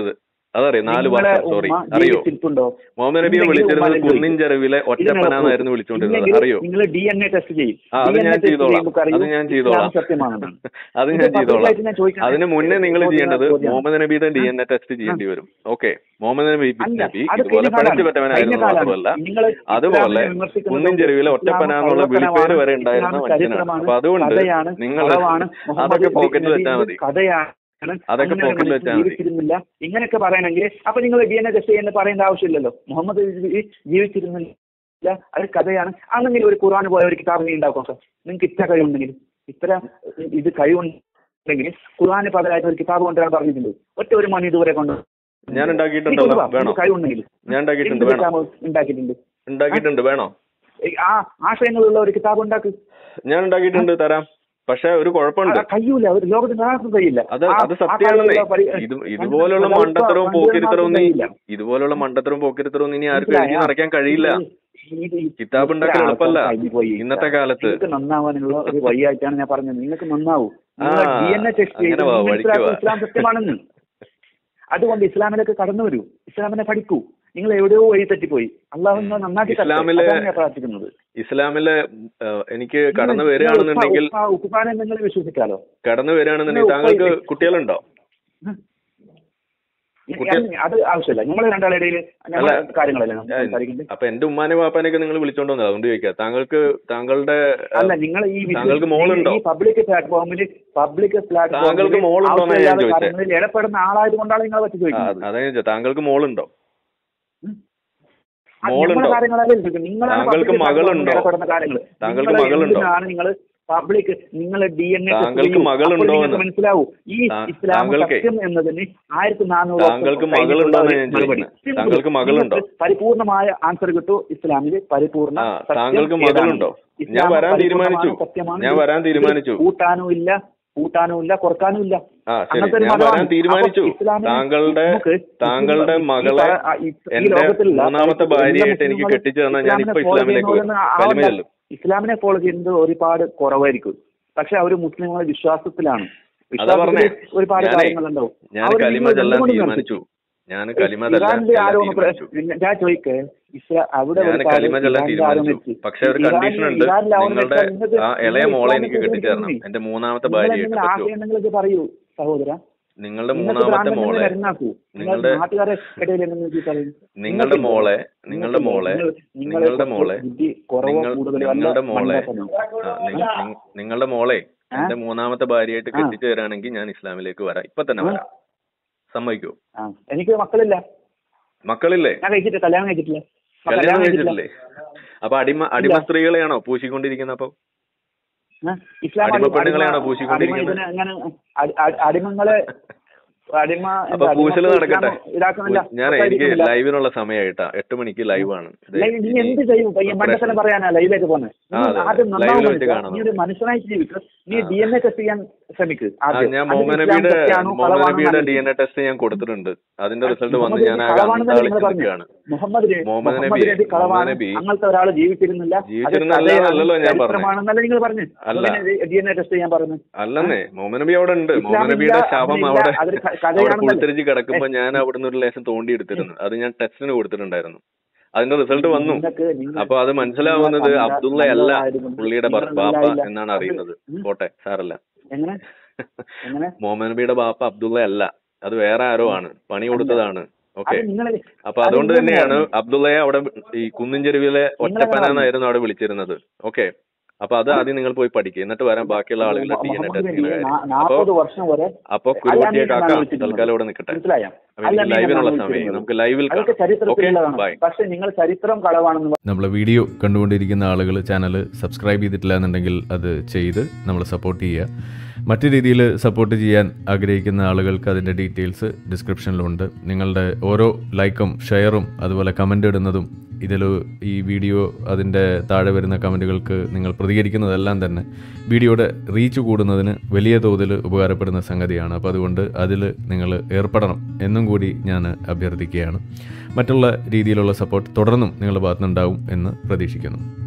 അതറിയോ നാല് നിങ്ങളെ വർഷം സോറി ഉമ്മ അറിയോ ജീവിച്ചിരിപ്പുണ്ടോ മുഹമ്മദ് നബിയെ ഉണ്ടെങ്കിൽ വിളിച്ചിരുന്നത് ഉമ്മാനെ കുന്നിൻ ചെരുവിലെ ഒറ്റപ്പനാന്നായിരുന്നു വിളിച്ചുകൊണ്ടിരുന്നത് അറിയോ നിങ്ങൾ ഡി എൻ എ ടെസ്റ്റ് ചെയ്യും ആ അത് ഞാൻ ചെയ്തോളാം അത് ഞാൻ ചെയ്തോളാം സത്യമാണെന്ന് അത് ഇത് ഞാൻ ചെയ്തോളാം പബ്ലിക്കായിട്ട് ഞാൻ ചോദിക്കുന്നത് അതിന് മുന്നേ നിങ്ങൾ ചോദ്യം- ചെയ്യേണ്ടത് ചോദ്യമാണ്. മുഹമ്മദ് നബിയുടെ ഡി എൻ എ ടെസ്റ്റ് ചെയ്യേണ്ടി വരും ഓക്കെ മുഹമ്മദ് നബി അല്ല, നബി അത് ഇതുപോലെ കഴിഞ്ഞ കാലാണ്. പഠിച്ചു പറ്റവനായിരുന്നു കഴിഞ്ഞ കാലാണ്. മാത്രമല്ല നിങ്ങള് അതുപോലെ ഇസ്ലാമിനെ വിമർശിക്കുന്നത് കുന്നിൻ ചെരുവിലെ ഒറ്റപ്പന എന്നുള്ള ഇസ്ലാം വിളിപ്പേര് വരെ കള്ളത്തരമാണ്, ഉണ്ടായിരുന്ന ഇസ്ലാം മനുഷ്യനാണ് ചരിത്രമാണ്, അപ്പൊ അതുകൊണ്ട് കഥയാണ്, നിങ്ങൾ കളവാണ്, മുഹമ്മദ് അതൊക്കെ നബി പോക്കറ്റിൽ വെച്ചാൽ മതി കഥയാണ് അതൊക്കെ അങ്ങനെ ഒരു പോക്കറ്റിൽ മനുഷ്യൻ വെച്ചാൽ മതി. ജീവിച്ചിരുന്നില്ല ഇങ്ങനെയൊക്കെ പറയണമെങ്കിൽ അപ്പൊ നിങ്ങൾ ഡി എൻ എ ടെസ്റ്റ് ചെയ്യുന്ന പറയേണ്ട ആവശ്യമില്ലല്ലോ മുഹമ്മദ് നബി ജീവിച്ചിരുന്നില്ല അത് കഥയാണ് അങ്ങനെ ഒരു ഖുർആൻ പോയ ഒരു കിതാബ് നീ ഉണ്ടാക്കാം നിങ്ങൾക്ക് ഇത്ര കഴിവുണ്ടെങ്കിൽ ഇത്ര ഇത് കഴിവുണ്ടെങ്കിൽ ഖുർആന് പകരമായിട്ട് ഒരു കിതാബ് കൊണ്ടുവരാൻ പറഞ്ഞിട്ടുണ്ട് ഒറ്റ ഒരു മണി ഇതുവരെ കൊണ്ട് ഞാൻ ഉണ്ടാക്കിയിട്ടുണ്ടല്ലോ വേണോ കഴിവുണ്ടെങ്കിൽ ഞാൻ ഉണ്ടാക്കിയിട്ടുണ്ട് എന്ത് വേണോ കിതാബ് ഉണ്ടാക്കിയിട്ടുണ്ട് ഉണ്ടാക്കിയിട്ടുണ്ട് വേണോ ഏ, ആ ആശയങ്ങളുള്ള ഒരു കിതാബ് ഉണ്ടാക്ക് ഞാൻ ഉണ്ടാക്കിയിട്ടുണ്ട് തരാം പക്ഷെ ഒരു കുഴപ്പമുണ്ട് ആ, കഴിയൂല ഒരു ലോകത്തിന് ആർക്കും കഴിയില്ല അത് ആ- അത് ആ സത്യമാണെന്നേ കാലത്തുള്ള പരി- ഇത് ഇതുപോലുള്ള പണ്ട് മണ്ടത്തരവും പണ്ട് പോക്കിരിത്തരവും നീ കഴിയില്ല. ഇതുപോലുള്ള മണ്ടത്തരവും പോക്കിരിത്തരവും ഇനി ആർക്കും എഴുതി മനസ്സിലായോ? നിറയ്ക്കാൻ കഴിയില്ല ഇത് ഈ കിതാബ് ഉണ്ടാക്കൽ ഇത്ര എളുപ്പമല്ല ആൾക്കാർ കഴിഞ്ഞു പോയി. ഇന്നത്തെ കാലത്ത് നിങ്ങൾക്ക് നന്നാവാനുള്ള ഒരു വഴിയായിട്ടാണ് ഞാൻ പറഞ്ഞത് നിങ്ങൾക്ക് നന്നാവൂ ആ, ഡി എൻ എ ടെസ്റ്റ് ചെയ്ത് അങ്ങനെ വാ, നിങ്ങൾ വഴിക്ക് വാ. ഇസ്ലാം സത്യമാണെന്ന് അതുകൊണ്ട് ഇസ്ലാമിലേക്ക് കടന്നു വരൂ ഇസ്ലാമിനെ പഠിക്കൂ നിങ്ങൾ എവിടെയോ വഴി തെറ്റിപ്പോയി അള്ളാഹു നിങ്ങളെ നന്നാക്കി തരട്ടെ. ഇസ്ലാമിലെ- അതാണ് ഞാൻ പ്രാർത്ഥിക്കുന്നത് ഇസ്ലാമിലെ ഏഹ്, എനിക്ക് കടന്നു വരികയാണെന്നുണ്ടെങ്കിൽ ഉപ്പാനെ നിങ്ങൾ വിശ്വസിക്കാലോ കടന്നു വരികയാണെന്നുണ്ടെങ്കിൽ താങ്കൾക്ക് കുട്ടികളുണ്ടോ കുട്ടി- ഞാൻ- അത് ആവശ്യമില്ല നമ്മൾ രണ്ടാളിടയിൽ ഞങ്ങളെ കാര്യങ്ങളല്ലേ നമ്മൾ ഞാൻ- സംസാരിക്കുന്നത് അപ്പൊ എന്റെ ഉമ്മാനെ വാപ്പാനെയൊക്കെ നിങ്ങൾ വിളിച്ചോണ്ട് വന്നത് അതുകൊണ്ട് ചോദിക്കാം താങ്കൾക്ക് താങ്കളുടെ അല്ല നിങ്ങൾ ഈ വിശ്വ- താങ്കൾക്ക് മോളുണ്ടോ? ഈ പബ്ലിക് പ്ലാറ്റ്ഫോമിൽ പബ്ലിക് താങ്കൾക്ക് മോളുണ്ടോന്നാ ഞാൻ ചോദിച്ചത്. കാര്യങ്ങളിൽ ഇടപെടുന്ന ആളായത് കൊണ്ടാണ് നിങ്ങളെ പറ്റി ആ, ചോദിക്കുന്നത് അതാ ഞാൻ ചോദിച്ചത് താങ്കൾക്ക് മോളുണ്ടോ അത് മോളുണ്ടോ? നമ്മളെ കാര്യങ്ങളല്ലേ ചോദിക്കുന്നത്. നിങ്ങളാണ് താങ്കൾക്ക് public platform ൽ മകളുണ്ടോ? ഇടപെടുന്ന കാര്യങ്ങൾ താങ്കൾക്ക് നിങ്ങളെ മകളുണ്ടോ? എന്തിനാണ് നിങ്ങൾ പബ്ലിക് നിങ്ങൾ ഡി എൻ എ താങ്കൾക്ക് മകളുണ്ടോ എന്ന്? മനസ്സിലാവൂ ഈ താ- ഇസ്ലാം താങ്കൾക്ക് സത്യം എന്നതിന് ആയിരത്തി നാനൂറ് താങ്കൾക്ക് മകളുണ്ടോ എന്നാ ഞാൻ ചോദിക്കുന്നത്. താങ്കൾക്ക് മകളുണ്ടോ? പരിപൂർണമായ ആൻസർ കിട്ടൂ ഇസ്ലാമിൽ പരിപൂർണ ആ, സത്യം താങ്കൾക്ക് ഏതാണ്? മകളുണ്ടോ? ഇസ്ലാം ഞാൻ വരാൻ പരിപൂർണമായ തീരുമാനിച്ചു. സത്യമാണ്. ഞാൻ വരാൻ ഇതിൽ തീരുമാനിച്ചു. കൂട്ടാനും ഇല്ല കൂട്ടാനും ഇല്ല കുറക്കാനും ഇല്ല ആ ശരി അങ്ങനത്തെ ഒരു ഞാൻ മതമാണ്. വരാൻ തീരുമാനിച്ചു അപ്പോൾ ഇസ്ലാമിന് താങ്കളുടെ നമുക്ക് താങ്കളുടെ ഈ മകളെ പറ- ആ, ഈ- ഈ എന്റെ ലോകത്തിലുള്ള മൂന്നാമത്തെ എല്ലാ ഭാര്യയായിട്ട് എനിക്ക് മുസ്ലിങ്ങളും കെട്ടിച്ചു തന്നാൽ ഞാൻ ഇപ്പൊ ഇസ്ലാമിനെ follow ഇസ്ലാമിലേക്ക് വരും ചെയ്യുന്നവരൊന്നും കലിമ ആവണ്ട. ചെല്ലും ഇസ്ലാമിനെ ഫോളോ ചെയ്യുന്നത് ഒരുപാട് കുറവായിരിക്കും പക്ഷെ അവര് മുസ്ലിങ്ങളെ വിശ്വാസത്തിലാണ് അതാ പറഞ്ഞേ വിശ്വാസത്തിൽ ഒരുപാട് ഞാനേ കാര്യങ്ങളുണ്ടാവും ഞാൻ അവര് കലിമ നിങ്ങൾ ചെല്ലാൻ എന്തുകൊണ്ട് തീരുമാനിച്ചു ഞാൻ കലിമ ചെല്ലാൻ ഇറാന്റെ ചെല്ലാൻ ആരോപണ പ്ര- തീരുമാനിച്ചു പിന്നെ ഞാൻ ചോദിക്കേ ഇസ്രാ അവിടെ ഞാൻ ഒരു കാര്യം കലിമ ചെല്ലാൻ ഇറാന്റെ തീരുമാനിച്ചു ആരോപണം വെച്ച് പക്ഷെ ഒരു ഇറാനിൽ- കണ്ടീഷൻ ഉണ്ട് ഇറാനിൽ ആരോപണം നിങ്ങളുടെ വെച്ചാൽ നിങ്ങൾക്ക് ആ ഇളയ നിങ്ങൾ മോളെ എനിക്ക് ഇസ്ലാമിനെ കെട്ടിച്ചു തരണം എതിർക്കുന്നു. എന്റെ മൂന്നാമത്തെ നിങ്ങൾ ഭാര്യയായിട്ട് എന്തെങ്കിലും പറ്റുമോ ആശയമുണ്ടെങ്കിൽ ഇത് പറയൂ സഹോദര നിങ്ങളുടെ നിങ്ങൾക്ക് മൂന്നാമത്തെ ഭ്രാന്തൻ മോളെ ഇറങ്ങാക്കൂ നിങ്ങളുടെ നാട്ടുകാരെ ഇടയിൽ എന്തെങ്കിലും പറയും നിങ്ങളുടെ മോളെ നിങ്ങളുടെ മോളെ നിങ്ങളുടെ മോളെ ബുദ്ധി കുറവോ നിങ്ങൾ കൂടുതലോ അല്ല നിങ്ങളുടെ മോളെ മണ്ടത്തനോ. ആ, നിങ്ങ- നിങ്ങ- നിങ്ങളുടെ മോളെ എന്റെ മൂന്നാമത്തെ ഭാര്യയായിട്ട് ആ. കെട്ടിച്ചു തരാണെങ്കിൽ ഞാൻ ഇസ്ലാമിലേക്ക് വരാം ഇപ്പൊ തന്നെ വരാം സമ്മതിക്കോ ആ എനിക്ക് മക്കളില്ല മക്കളില്ലേ ഞാൻ കഴിച്ചിട്ട് കല്യാണം കഴിച്ചിട്ടില്ല മക്കൾ കല്യാണം കഴിച്ചിട്ടില്ല. കഴിച്ചിട്ടില്ലേ അപ്പൊ അടിമ അടിമ സ്ത്രീകളെയാണോ പൂശിക്കൊണ്ടിരിക്കുന്നത് അപ്പൊ ആ, ഇസ്ലാം അടിമ അടിമ- പെണ്ണുങ്ങളെയാണോ അടിമ പൂശിക്കൊണ്ടിരിക്കുന്നത്? ഇതിനെ അങ്ങനെ അടി- അടി- അടിമങ്ങളെ അടിമ അപ്പൊ എന്താ, പൂശല് അടിമ നടക്കട്ടെ ഇസ്ലാം ഇതാക്കുന്നില്ല ഞാൻ എനിക്ക് ഇതാക്കുന്നില്ല. ലൈവിനുള്ള സമയമായിട്ടാ എട്ട് മണിക്ക് ലൈവ് ആണ് ദേ, ലൈവ് നീ ഇനി എന്ത് ചെയ്യും പയ്യൻ preparation. മണ്ടത്തരം പറയാനാ ലൈവിലേക്ക് പോകുന്നത് ആ, അതെ, അതെ. ആദ്യം ലൈവിൽ നന്നാവും വെച്ച് കാണാം നീ ഒരു മനുഷ്യനായിട്ട് ജീവിക്കുക നീ ആ. ഡി എൻ എ ടെസ്റ്റ് ചെയ്യാൻ ശ്രമിക്ക് ആ, ആദ്യം ഞാൻ അതിൽ മുഹമ്മദ് ഇസ്ലാം നബിയുടെ സത്യമാണോ മുഹമ്മദ് കളവാണോ നബിയുടെ എന്ന് ഡി എൻ എ ടെസ്റ്റ് ഞാൻ കൊടുത്തിട്ടുണ്ട് അതിന്റെ റിസൾട്ട് വന്ന് മുഹമ്മദ് ഞാൻ നബി ആകെ കളവാണെന്നല്ലേ നിങ്ങൾ അന്താളിച്ച് പറഞ്ഞത്? നിൽക്കുകയാണ് മുഹമ്മദ് നബി- മുഹമ്മദ് മുഹമ്മദ് നബിയെ, നബി കളവാണ് മുഹമ്മദ് നബി അങ്ങനത്തെ ഒരാൾ ജീവിച്ചിരുന്നില്ല അത് ജീവിച്ചിരുന്നല്ല കഥയാണ്, എന്നല്ലല്ലോ ഞാൻ പറഞ്ഞത്. ചരിത്രമാണെന്നല്ലേ നിങ്ങൾ പറഞ്ഞു അല്ല. ഡി എൻ എ ടെസ്റ്റ് ചെയ്യാൻ പറഞ്ഞു അല്ലെന്നേ മുഹമ്മദ് നബി അവിടെ ഉണ്ട് ഇസ്ലാമില്ല, മുഹമ്മദ് നബിയുടെ ശവം അതില്ല, അവിടെ അതൊരു ക- അവിടെ കഥയാണെന്നല്ലേ? കുളിത്തിരിച്ച് കിടക്കുമ്പോ ഞാൻ അവിടുന്ന് ഒരു ലേശം തോണ്ടി എടുത്തിരുന്നു അത് ഞാൻ ടെസ്റ്റിന് കൊടുത്തിട്ടുണ്ടായിരുന്നു അതിന്റെ റിസൾട്ട് വന്നു നിങ്ങൾക്ക് നിങ്ങൾ- അപ്പൊ അത് മനസ്സിലാവുന്നത് നിങ്ങൾ അബ്ദുള്ള അല്ല നല്ലതായതുകൊണ്ട് പുള്ളിയുടെ നിങ്ങൾ ബാപ്പ നല്ലതായില്ല. എന്നാണ് അറിയുന്നത് ഉം. പോട്ടെ സാറല്ല എങ്ങനെ എങ്ങനെ മുഹമ്മദ് നബിയുടെ ബാപ്പ അബ്ദുള്ള അല്ല അത് വേറെ ആരോ ആണ് പണി കൊടുത്തതാണ് ഓക്കെ അത് നിങ്ങൾ അപ്പൊ അതുകൊണ്ട് തന്നെയാണ് അബ്ദുള്ളയെ അവിടെ ഈ കുന്നിൻ ചെരുവിലെ ഒറ്റപ്പനാന്നായിരുന്നു അവിടെ വിളിച്ചിരുന്നത് ഓക്കെ അപ്പൊ അത് ആദ്യം നിങ്ങൾ പോയി പഠിക്കുക എന്നിട്ട് വരാൻ ബാക്കിയുള്ള ആളുകളുടെ ഡി എൻ എ ടെസ്റ്റിംഗ് കാര്യം അപ്പൊ നാൽപ്പത് വർഷം വരെ അപ്പൊ അല്ലാണ്ട് കുരുവട്ടിയെ ഞാൻ കാക്ക വിളിച്ചിരുന്നത്. തൽക്കാലം ഇവിടെ നിൽക്കട്ടെ മനസ്സിലായോ അപ്പൊ എനിക്ക് അല്ലാണ്ട് ലൈവിനുള്ള ഞാൻ സമയം വിളിച്ചിരുന്നത്. നമുക്ക് ലൈവിൽ അതൊക്കെ കാണാം ഓക്കെ ചരിത്രത്തിലുള്ളതാണ് ബൈ പക്ഷെ നിങ്ങൾ ചരിത്രം കളവാണെന്ന് നമ്മളെ വീഡിയോ കണ്ടുകൊണ്ടിരിക്കുന്ന ആളുകൾ ചാനൽ സബ്സ്ക്രൈബ് ചെയ്തിട്ടില്ല എന്നുണ്ടെങ്കിൽ അത് ചെയ്ത് നമ്മൾ സപ്പോർട്ട് ചെയ്യുക മറ്റു രീതിയിൽ സപ്പോർട്ട് ചെയ്യാൻ ആഗ്രഹിക്കുന്ന ആളുകൾക്ക് അതിൻ്റെ ഡീറ്റെയിൽസ് ഡിസ്ക്രിപ്ഷനിലുണ്ട് നിങ്ങളുടെ ഓരോ ലൈക്കും ഷെയറും അതുപോലെ കമൻ്റ് ഇടുന്നതും ഇതിൽ ഈ വീഡിയോ അതിൻ്റെ താഴെ വരുന്ന കമൻറ്റുകൾക്ക് നിങ്ങൾ പ്രതികരിക്കുന്നതെല്ലാം തന്നെ വീഡിയോയുടെ റീച്ച് കൂടുന്നതിന് വലിയ തോതിൽ ഉപകാരപ്പെടുന്ന സംഗതിയാണ് അപ്പോൾ അതുകൊണ്ട് അതിൽ നിങ്ങൾ ഏർപ്പെടണം എന്നും കൂടി ഞാൻ അഭ്യർത്ഥിക്കുകയാണ് മറ്റുള്ള രീതിയിലുള്ള സപ്പോർട്ട് തുടർന്നും നിങ്ങളുടെ ഭാഗത്തുനിന്നുണ്ടാവും എന്ന് പ്രതീക്ഷിക്കുന്നു